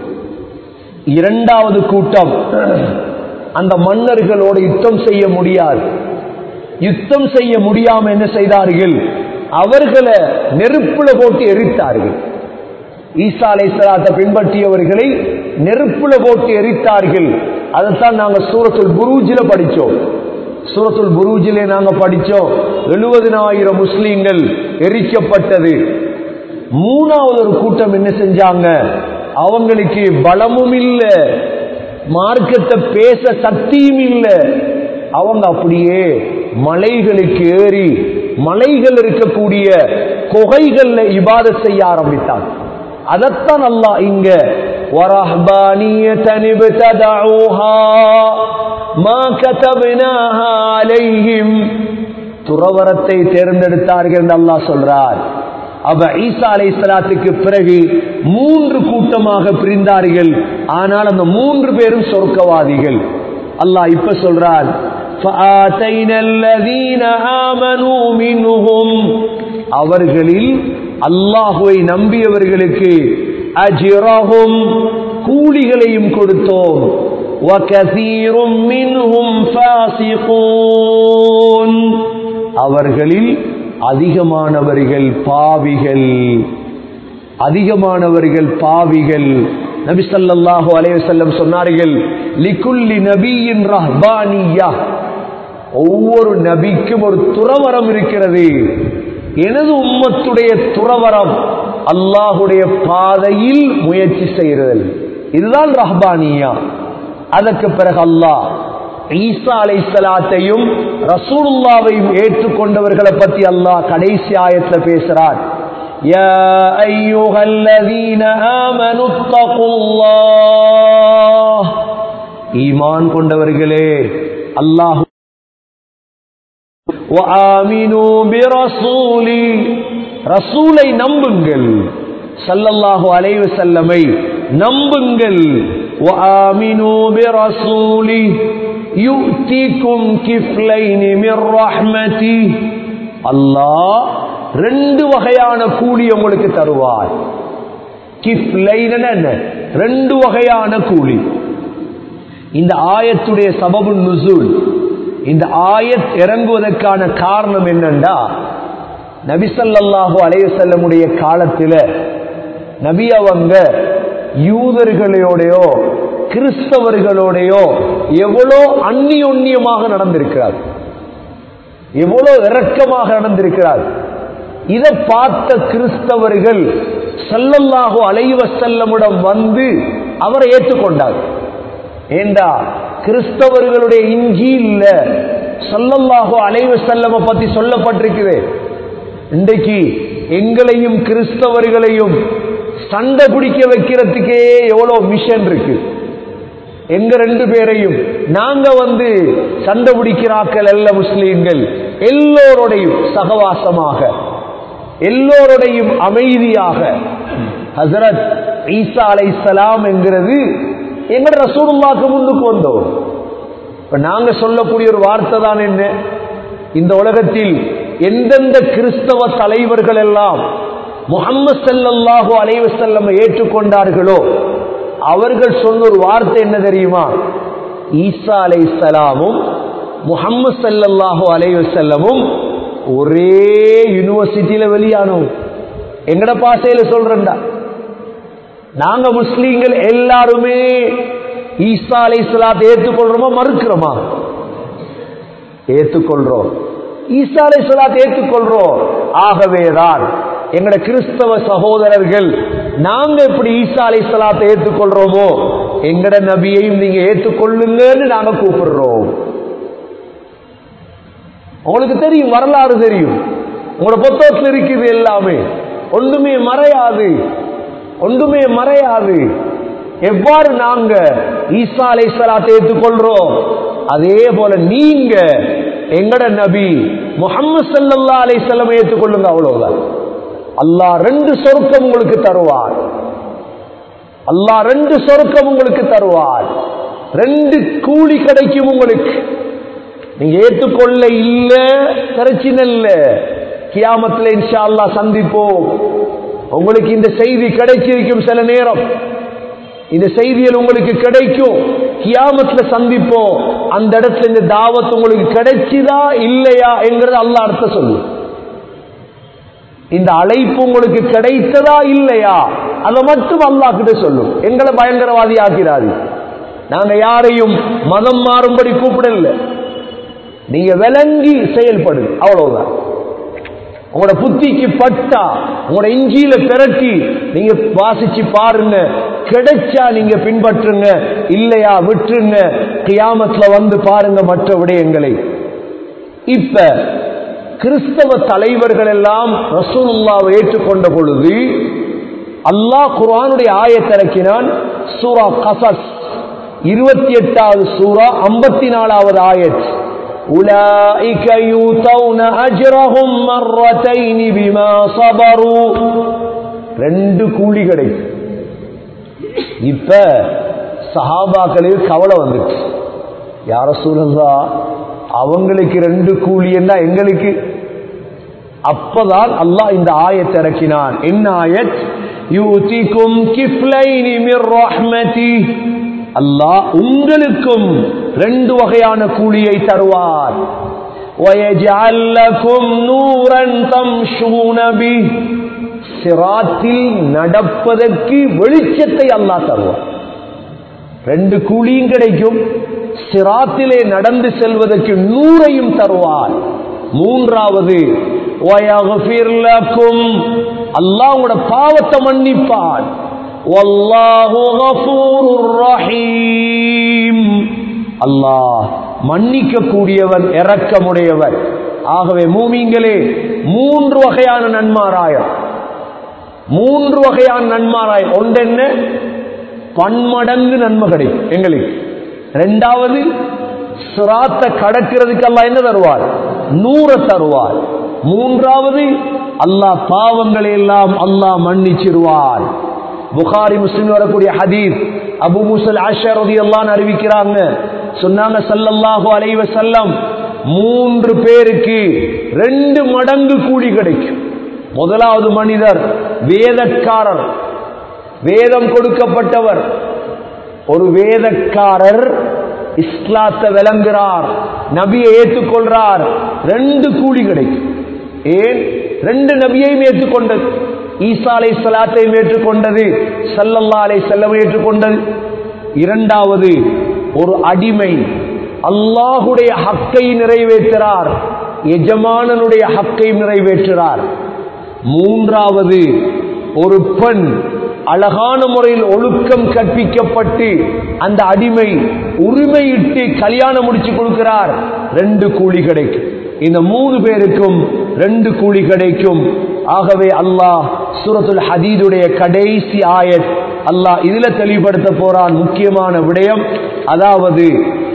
இரண்டாவது கூட்டம் அந்த மன்னர்களோடு யுத்தம் செய்ய முடியாது யுத்தம் செய்ய முடியாம என்ன செய்தார்கள் அவர்களை நெருப்புல போட்டு எரித்தார்கள் ஈசா அலை சலாத்தை பின்பற்றியவர்களை நெருப்புல போட்டு எரித்தார்கள் அதைத்தான் நாங்க சூரத்துல் புரூஜில படிச்சோம் சூரத்துல் புரூஜிலே நாங்க படிச்சோம் எழுபதினாயிரம் முஸ்லீம்கள் எரிக்கப்பட்டது மூணாவது ஒரு கூட்டம் என்ன செஞ்சாங்க அவங்களுக்கு பலமும் இல்ல மார்க்கத்தை பேச சக்தியும் இல்ல அவங்க அப்படியே மலைகளுக்கு ஏறி மலைகள் இருக்கக்கூடிய குகைகள்ல இபாத செய்ய ஆரம்பித்தாங்க அதத்தான் அல்லாஹ் இங்க وَرَهْبَانِيَّةً ابْتَدَعُوهَا مَا كَتَبْنَاهَا عَلَيْهِمْ துறவரத்தை தேர்ந்தெடுத்தார்கள் என்று அல்லாஹ் சொல்றார் அப்ப ஈசா அலை சலாத்துக்கு பிறகு மூன்று கூட்டமாக பிரிந்தார்கள் ஆனால் அந்த மூன்று பேரும் சொர்க்கவாதிகள் அல்லாஹ் இப்ப சொல்றார் فَآتَيْنَا الَّذِينَ آمَنُوا مِنْهُمْ அவர்களில் அல்லாஹுவை நம்பியவர்களுக்கு அஜிரஹும் கூலிகளையும் கொடுத்தோம் وَكَثِيرٌ مِّنْهُمْ فَاسِقُونَ அவர்களில் அதிகமானவர்கள் பாவிகள் அதிகமானவர்கள் பாவிகள் நபி ஸல்லல்லாஹு அலைஹி வஸல்லம் சொன்னார்கள் லிகுல்லி நபியின் ரஹ்பானியா ஒவ்வொரு நபிக்கும் ஒரு துறவரம் இருக்கிறது எனது உம்மத்துடைய துறவரம் அல்லாஹுடைய பாதையில் முயற்சி செய்கிறது இதுதான் ரஹ்பானியா அதற்கு பிறகு அல்லாஹ் ஈசா அலைஹிஸ்ஸலாத்தையும் ரசூலுல்லாவையும் ஏற்றுக்கொண்டவர்களை பத்தி அல்லாஹ் கடைசி ஆயத்துல பேசுறார் يا أيها الذين آمنوا اتقوا الله ஈமான் கொண்டவர்களே அல்லாஹ் وآمنوا برسولي ரசூலை நம்புங்கள் ஸல்லல்லாஹு அலைஹி வஸல்லமை நம்புங்கள் وآمنوا برسولي يؤتكم كفلين من رحمتي அல்லாஹ் ரெண்டு வகையான கூலி உங்களுக்கு தருவார் கிஃப்லைன் என்ன ரெண்டு வகையான கூலி இந்த ஆயத்துடைய சபபு நுசூல் இந்த ஆயத் இறங்குவதற்கான காரணம் என்னண்டா நபிசல்லாஹு அலையசல்லமுடைய காலத்தில் நபி அவங்க யூதர்களோடையோ கிறிஸ்தவர்களோடையோ எவ்வளோ அந்நியோன்யமாக நடந்திருக்கிறார் எவ்வளோ இரக்கமாக நடந்திருக்கிறார் இதை பார்த்த கிறிஸ்தவர்கள் சல்லல்லாஹு அலைவ செல்லமுடன் வந்து அவரை ஏற்றுக்கொண்டார் ஏண்டா கிறிஸ்தவர்களுடைய இஞ்சியில் சல்லல்லாஹு அலைவ செல்லம பத்தி சொல்லப்பட்டிருக்குது இன்றைக்கு எங்களையும் கிறிஸ்தவர்களையும் சண்டை பிடிக்க வைக்கிறதுக்கே எவ்வளவு மிஷன் இருக்கு எங்க ரெண்டு பேரையும் நாங்க வந்து சண்டை பிடிக்கிறாக்கள் அல்ல முஸ்லீம்கள் எல்லோருடையும் சகவாசமாக எல்லோருடையும் அமைதியாக ஹசரத் ஈசா அலை சலாம் என்கிறது எங்கட ரசூலுல்லாக்கு முன்னுக்கு வந்தோம் இப்ப நாங்க சொல்லக்கூடிய ஒரு வார்த்தை தான் என்ன இந்த உலகத்தில் எந்தெந்த கிறிஸ்தவ தலைவர்கள் எல்லாம் முகம்மது சல்லல்லாஹு அலைவசல்லம் ஏற்றுக்கொண்டார்களோ அவர்கள் சொன்ன ஒரு வார்த்தை என்ன தெரியுமா ஈசா அலை சலாமும் முகம்மது சல்லல்லாஹு அலைவசல்லமும் ஒரே யூனிவர்சிட்டியில வெளியானோம் எங்கட பாசையில சொல்றேன்டா நாங்க முஸ்லீம்கள் எல்லாருமே ஈசா அலை சலாத்தை ஏற்றுக்கொள்றோமா மறுக்கிறோமா ஏற்றுக்கொள்றோம் ஈசா அலை சலாத்தை ஏற்றுக்கொள்றோம் ஆகவேதான் எங்கட கிறிஸ்தவ சகோதரர்கள் நாங்க எப்படி ஈசா அலை சலாத்தை ஏற்றுக்கொள்றோமோ எங்கட நபியையும் நீங்க ஏற்றுக்கொள்ளுங்கன்னு நாங்க கூப்பிடுறோம் உங்களுக்கு தெரியும் வரலாறு தெரியும் உங்களோட புத்தகத்தில் இருக்குது எல்லாமே ஒன்றுமே மறையாது ஒன்றுமே மறையாது எவ்வாறு நாங்க ஈசா அலை சலாத்தை ஏற்றுக்கொள்றோம் அதே போல நீங்க எங்கட நபி முகமது சல்லா அலை செல்லம் ஏற்றுக்கொள்ளுங்க அவ்வளவுதான் அல்லாஹ் ரெண்டு சொருக்கம் உங்களுக்கு தருவார் அல்லாஹ் ரெண்டு சொருக்கம் உங்களுக்கு தருவார் ரெண்டு கூலி கிடைக்கும் உங்களுக்கு நீங்க ஏற்றுக்கொள்ள இல்ல பிரச்சனை இல்ல கியாமத்துல இன்ஷா அல்லா சந்திப்போம் உங்களுக்கு இந்த செய்தி கிடைச்சிருக்கும் சில நேரம் இந்த செய்திகள் உங்களுக்கு கிடைக்கும் கியாமத்துல சந்திப்போம் அந்த இடத்துல இந்த தாவத் உங்களுக்கு கிடைச்சுதா இல்லையா என்கிறது அல்ல அர்த்தம் சொல்லு இந்த அழைப்பு உங்களுக்கு கிடைத்ததா இல்லையா அதை மட்டும் அல்லாஹ் கிட்ட சொல்லும் எங்களை பயங்கரவாதி ஆக்கிறாரு நாங்க யாரையும் மதம் மாறும்படி கூப்பிடல நீங்க விளங்கி செயல்படு அவ்வளவுதான் உங்களோட புத்திக்கு பட்டா உங்களோட இஞ்சியில பிரட்டி நீங்க வாசிச்சு பாருங்க கிடைச்சா நீங்க பின்பற்றுங்க இல்லையா விட்டுருங்க கியாமத்துல வந்து பாருங்க மற்ற விடயங்களை இப்ப கிறிஸ்தவ தலைவர்கள் எல்லாம் ரசூலுல்லாவை ஏற்றுக்கொண்ட பொழுது அல்லாஹ் குர்ஆனுடைய ஆயத்திறக்கினான் சூரா கசஸ் இருபத்தி எட்டாவது சூரா ஐம்பத்தி நாலாவது ஆயத் أولئك يؤتون أجرهم مرتين بما صبروا ரெண்டு கூலி கிடைக்கும் இப்ப சஹாபாக்களுக்கு கவலை வந்துச்சு யார சூழல்லா அவங்களுக்கு ரெண்டு கூலி என்ன எங்களுக்கு அப்பதான் அல்லாஹ் இந்த ஆயத்தை இறக்கினான் என்ன ஆயத் யூதிக்கும் கிஃப்லைனி மிர் ரஹ்மதி அல்லாஹ் உங்களுக்கும் ரெண்டு வகையான கூலியை தருவார் وَيَجْعَلْ لَكُمْ نُورًا تَمْشُونَ بِهِ சிராத்தில் நடப்பதற்கு வெளிச்சத்தை அல்லாஹ் தருவார் ரெண்டு கூலியும் கிடைக்கும் சிராத்திலே நடந்து செல்வதற்கு நூறையும் தருவார் மூன்றாவது وَيَغْفِرْ لَكُمْ அல்லாஹ் உங்களோட பாவத்தை மன்னிப்பான் வல்லாஹு கஃபூருர் ரஹீம் அல்லாஹ் மன்னிக்க கூடியவன் இரக்கமுடையவர் ஆகவே மூமிங்களே மூன்று வகையான நன்மாராயம் மூன்று வகையான நன்மாராயம் ஒன்றென்ன பன்மடங்கு நன்மை கிடைக்கும் எங்களுக்கு ரெண்டாவது சிராத்த கடக்கிறதுக்கு அல்லாஹ் என்ன தருவார் நூற தருவார் மூன்றாவது அல்லாஹ் பாவங்களை எல்லாம் அல்லாஹ் மன்னிச்சிருவார் புகாரி முஸ்லிம் வரக்கூடிய ஹதீஸ் அபு முசல் ஆஷரதி எல்லாம் அறிவிக்கிறாங்க சொன்னாங்க சல்லல்லாஹு அலைஹி வஸல்லம் மூன்று பேருக்கு ரெண்டு மடங்கு கூலி கிடைக்கும் முதலாவது மனிதர் வேதக்காரர் வேதம் கொடுக்கப்பட்டவர் ஒரு வேதக்காரர் இஸ்லாத்தை விளங்குறார் நபியை ஏற்றுக்கொள்றார் ரெண்டு கூலி கிடைக்கும் ஏன் ரெண்டு நபியையும் ஏற்றுக்கொண்டது ஈசா அலை சலாத்தையும் ஏற்றுக்கொண்டது சல்லல்லா அலை செல்லம் ஏற்றுக்கொண்டது இரண்டாவது ஒரு அடிமை அல்லாஹுடைய ஹக்கை நிறைவேற்றுறார் எஜமானனுடைய ஹக்கை நிறைவேற்றுறார் மூன்றாவது ஒரு பெண் அழகான முறையில் ஒழுக்கம் கற்பிக்கப்பட்டு அந்த அடிமை உரிமையிட்டு கல்யாணம் முடிச்சு கொடுக்கிறார் ரெண்டு கூலி கிடைக்கும் இந்த மூணு பேருக்கும் ரெண்டு கூலி கிடைக்கும் ஆகவே அல்லாஹ் சூரத்துல் ஹதீதுடைய கடைசி ஆயத் அல்லாஹ் இதுல தெளிவுபடுத்த போறான் முக்கியமான விடயம் அதாவது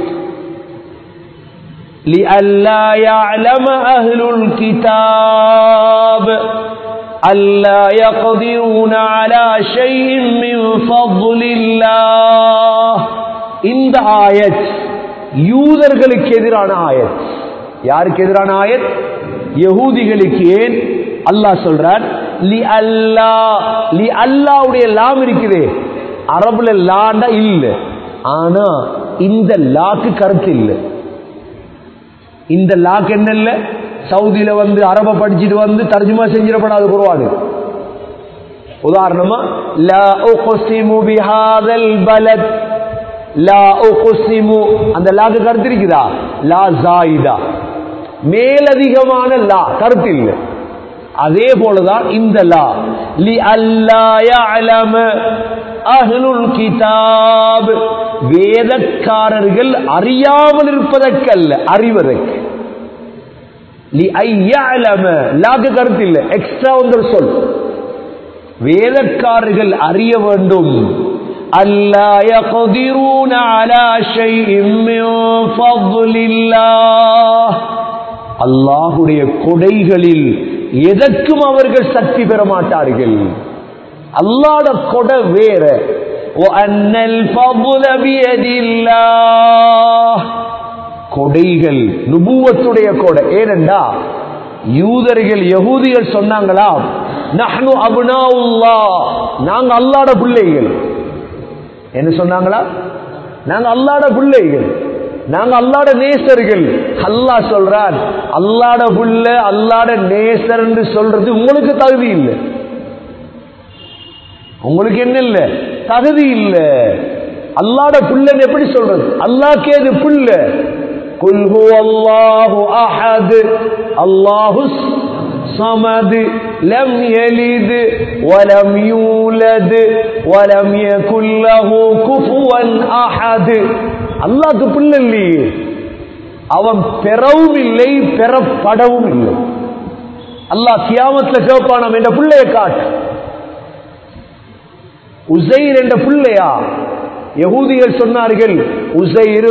لئلا يعلم أهل الكتاب ألا يقدرون على شيء من فضل الله இந்த ஆயத் யூதர்களுக்கு எதிரான ஆயத் யாருக்கு எதிரான ஆயத் யகூதிகளுக்கு ஏன் அல்லாஹ் சொல்றான் லி அல்லா லி அல்லாவுடைய லாம் இருக்குது அரபுல லாண்டா இல்ல ஆனா இந்த லாக்கு கருத்து இல்லை இந்த லாக்கு என்ன இல்ல சவுதியில வந்து அரப படிச்சுட்டு வந்து தர்ஜுமா செஞ்சிடப்படாது குருவாடு உதாரணமா லா உக்ஸிமு பிஹாதல் பலத் லா உக்ஸிமு அந்த லாக்கு கருத்து இருக்குதா லா ஜாயிதா மேலதிகமான லா கருத்து இல்லை அதே போலதான் இந்த லா லி அல்லா யஅலம அஹ்லுல் கிதாப் வேதக்காரர்கள் அறியாமல் இருப்பதற்கல்ல அறிவதற்கு லி ஐயஅலம லாக்கு கருத்து இல்லை எக்ஸ்ட்ரா ஒன்று சொல் வேதக்காரர்கள் அறிய வேண்டும் அல்லா யக்திரூன அலா ஷைஇன் மின் ஃபضலில்லாஹ் அல்லாஹுடைய கொடைகளில் எதற்கும் அவர்கள் சக்தி பெற மாட்டார்கள் அல்லாட கொடை வேற وَأَنَّ الْفَضْلَ بِيَدِ اللَّهِ கொடைகள் நுபுவத்துடைய கொடை ஏனென்றா யூதர்கள் யகூதிகள் சொன்னாங்களா நஹ்னு அப்னாஉல்லாஹ் நாங்க அல்லாஹ்ட பிள்ளைகள் என்ன சொன்னாங்களா நாங்க அல்லாஹ்ட பிள்ளைகள் நாங்க அல்லாட நேசர்கள் அல்லாஹ் சொல்றான் அல்லாட புள்ள அல்லாட நேசர் என்று சொல்றது உங்களுக்கு தகுதி இல்லை உங்களுக்கு என்ன இல்ல தகுதி இல்ல அல்லாட புள்ளன்னு எப்படி சொல்றது அல்லாஹ்க்கு ஏது புள்ள குல் அல்லாஹு அஹத் அல்லாஹு صمد لم يلد ولم يولد ولم يكن له كفوا احد அல்லாஹ்க்கு பிள்ளை இல்லையே அவன் பெறவும் இல்லை பெறப்படவும் இல்லை அல்லாஹ் கியாமத்துல கேட்பானாம் என்ற பிள்ளைய காட்டு உசைர் என்ற பிள்ளையா யகூதிகள் சொன்னார்கள் உசைர்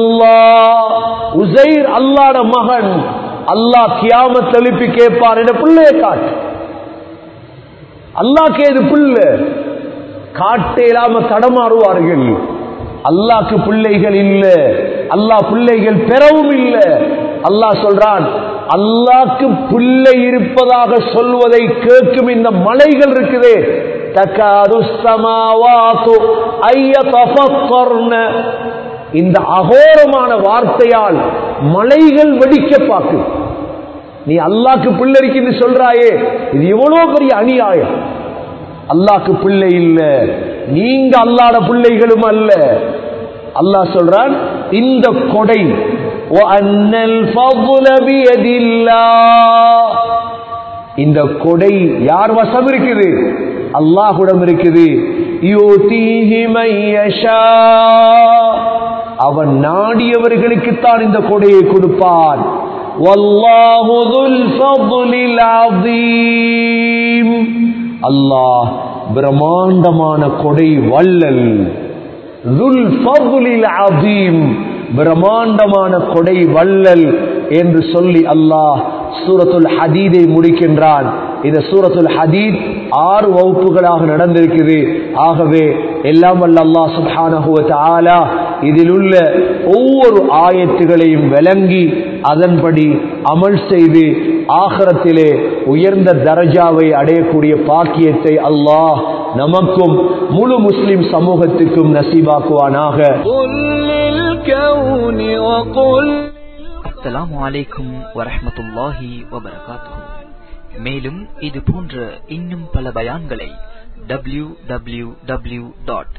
உசைர் அல்லாட மகன் அல்லாஹ் கியாமத் எழுப்பி கேட்பார் என்ற பிள்ளைய காட்டு அல்லாஹ்க்கு ஏது பிள்ளை காட்டே இல்லாம தடமாறுவார்கள் அல்லாக்கு பிள்ளைகள் இல்ல அல்லாஹ் பிள்ளைகள் பெறவும் இல்ல அல்லாஹ் சொல்றான் அல்லாக்கு பிள்ளை இருப்பதாக சொல்வதை கேட்கும் இந்த மலைகள் இருக்குதே தக்காது சமாவாத்து ஐயத்தஃபக்கர்ன இந்த அகோரமான வார்த்தையால் மலைகள் வெடிக்க பார்க்கு நீ அல்லாக்கு பிள்ளை இருக்குன்னு சொல்றாயே இது எவ்வளவு பெரிய அநியாயம் அல்லாக்கு பிள்ளை இல்ல நீங்க அல்லாட பிள்ளைகளும் அல்ல அல்லாஹ் சொல்றான் இந்த கொடை وَأَنَّ الْفَضْلَ بِيَدِ اللَّهِ இந்த கொடை யார் வசம் இருக்குது அல்லாஹுடம் இருக்குது யூதீஹி மை யஷா அவன் நாடியவர்களுக்குத்தான் இந்த கொடையை கொடுப்பான் வல்லாஹு துல் ஃபضலில் அதீம் அல்லாஹ் பிரம்மாண்டமான கொடை வள்ளல் துல் ஃபضலில் அதீம் பிரம்மாண்டமான கொடை வள்ளல் என்று சொல்லி அல்லாஹ் சூரத்துல் ஹதீதை முடிக்கின்றான் இந்த சூரத்துல் ஹதீத் ஆறு வகுப்புகளாக நடந்திருக்குது ஆகவே எல்லாம் வல்ல அல்லாஹ் சுப்ஹானஹு வ தஆலா இதில் உள்ள ஒவ்வொரு ஆயத்துகளையும் விளங்கி அதன்படி அமல் செய்து ஆகரத்திலே உயர்ந்த தரஜாவை அடையக்கூடிய பாக்கியத்தை அல்லாஹ் நமக்கும் முழு முஸ்லிம் சமூகத்துக்கும் நசீபாக்குவானாக قل للكون وقل அஸ்ஸலாமு அலைக்கும் வரஹ்மத்துல்லாஹி வபரகாத்துஹு மேலும் இது போன்ற இன்னும் பல பயான்களை டபிள்யூ டபிள்யூ டபிள்யூ டாட்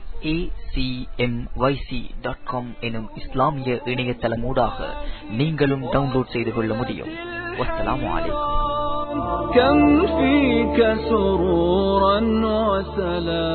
எனும் இஸ்லாமிய இணையதளமூடாக நீங்களும் டவுன்லோட் செய்து கொள்ள முடியும் வஸ்ஸலாமு அலைக்கும் كم فيك سرورا وسلام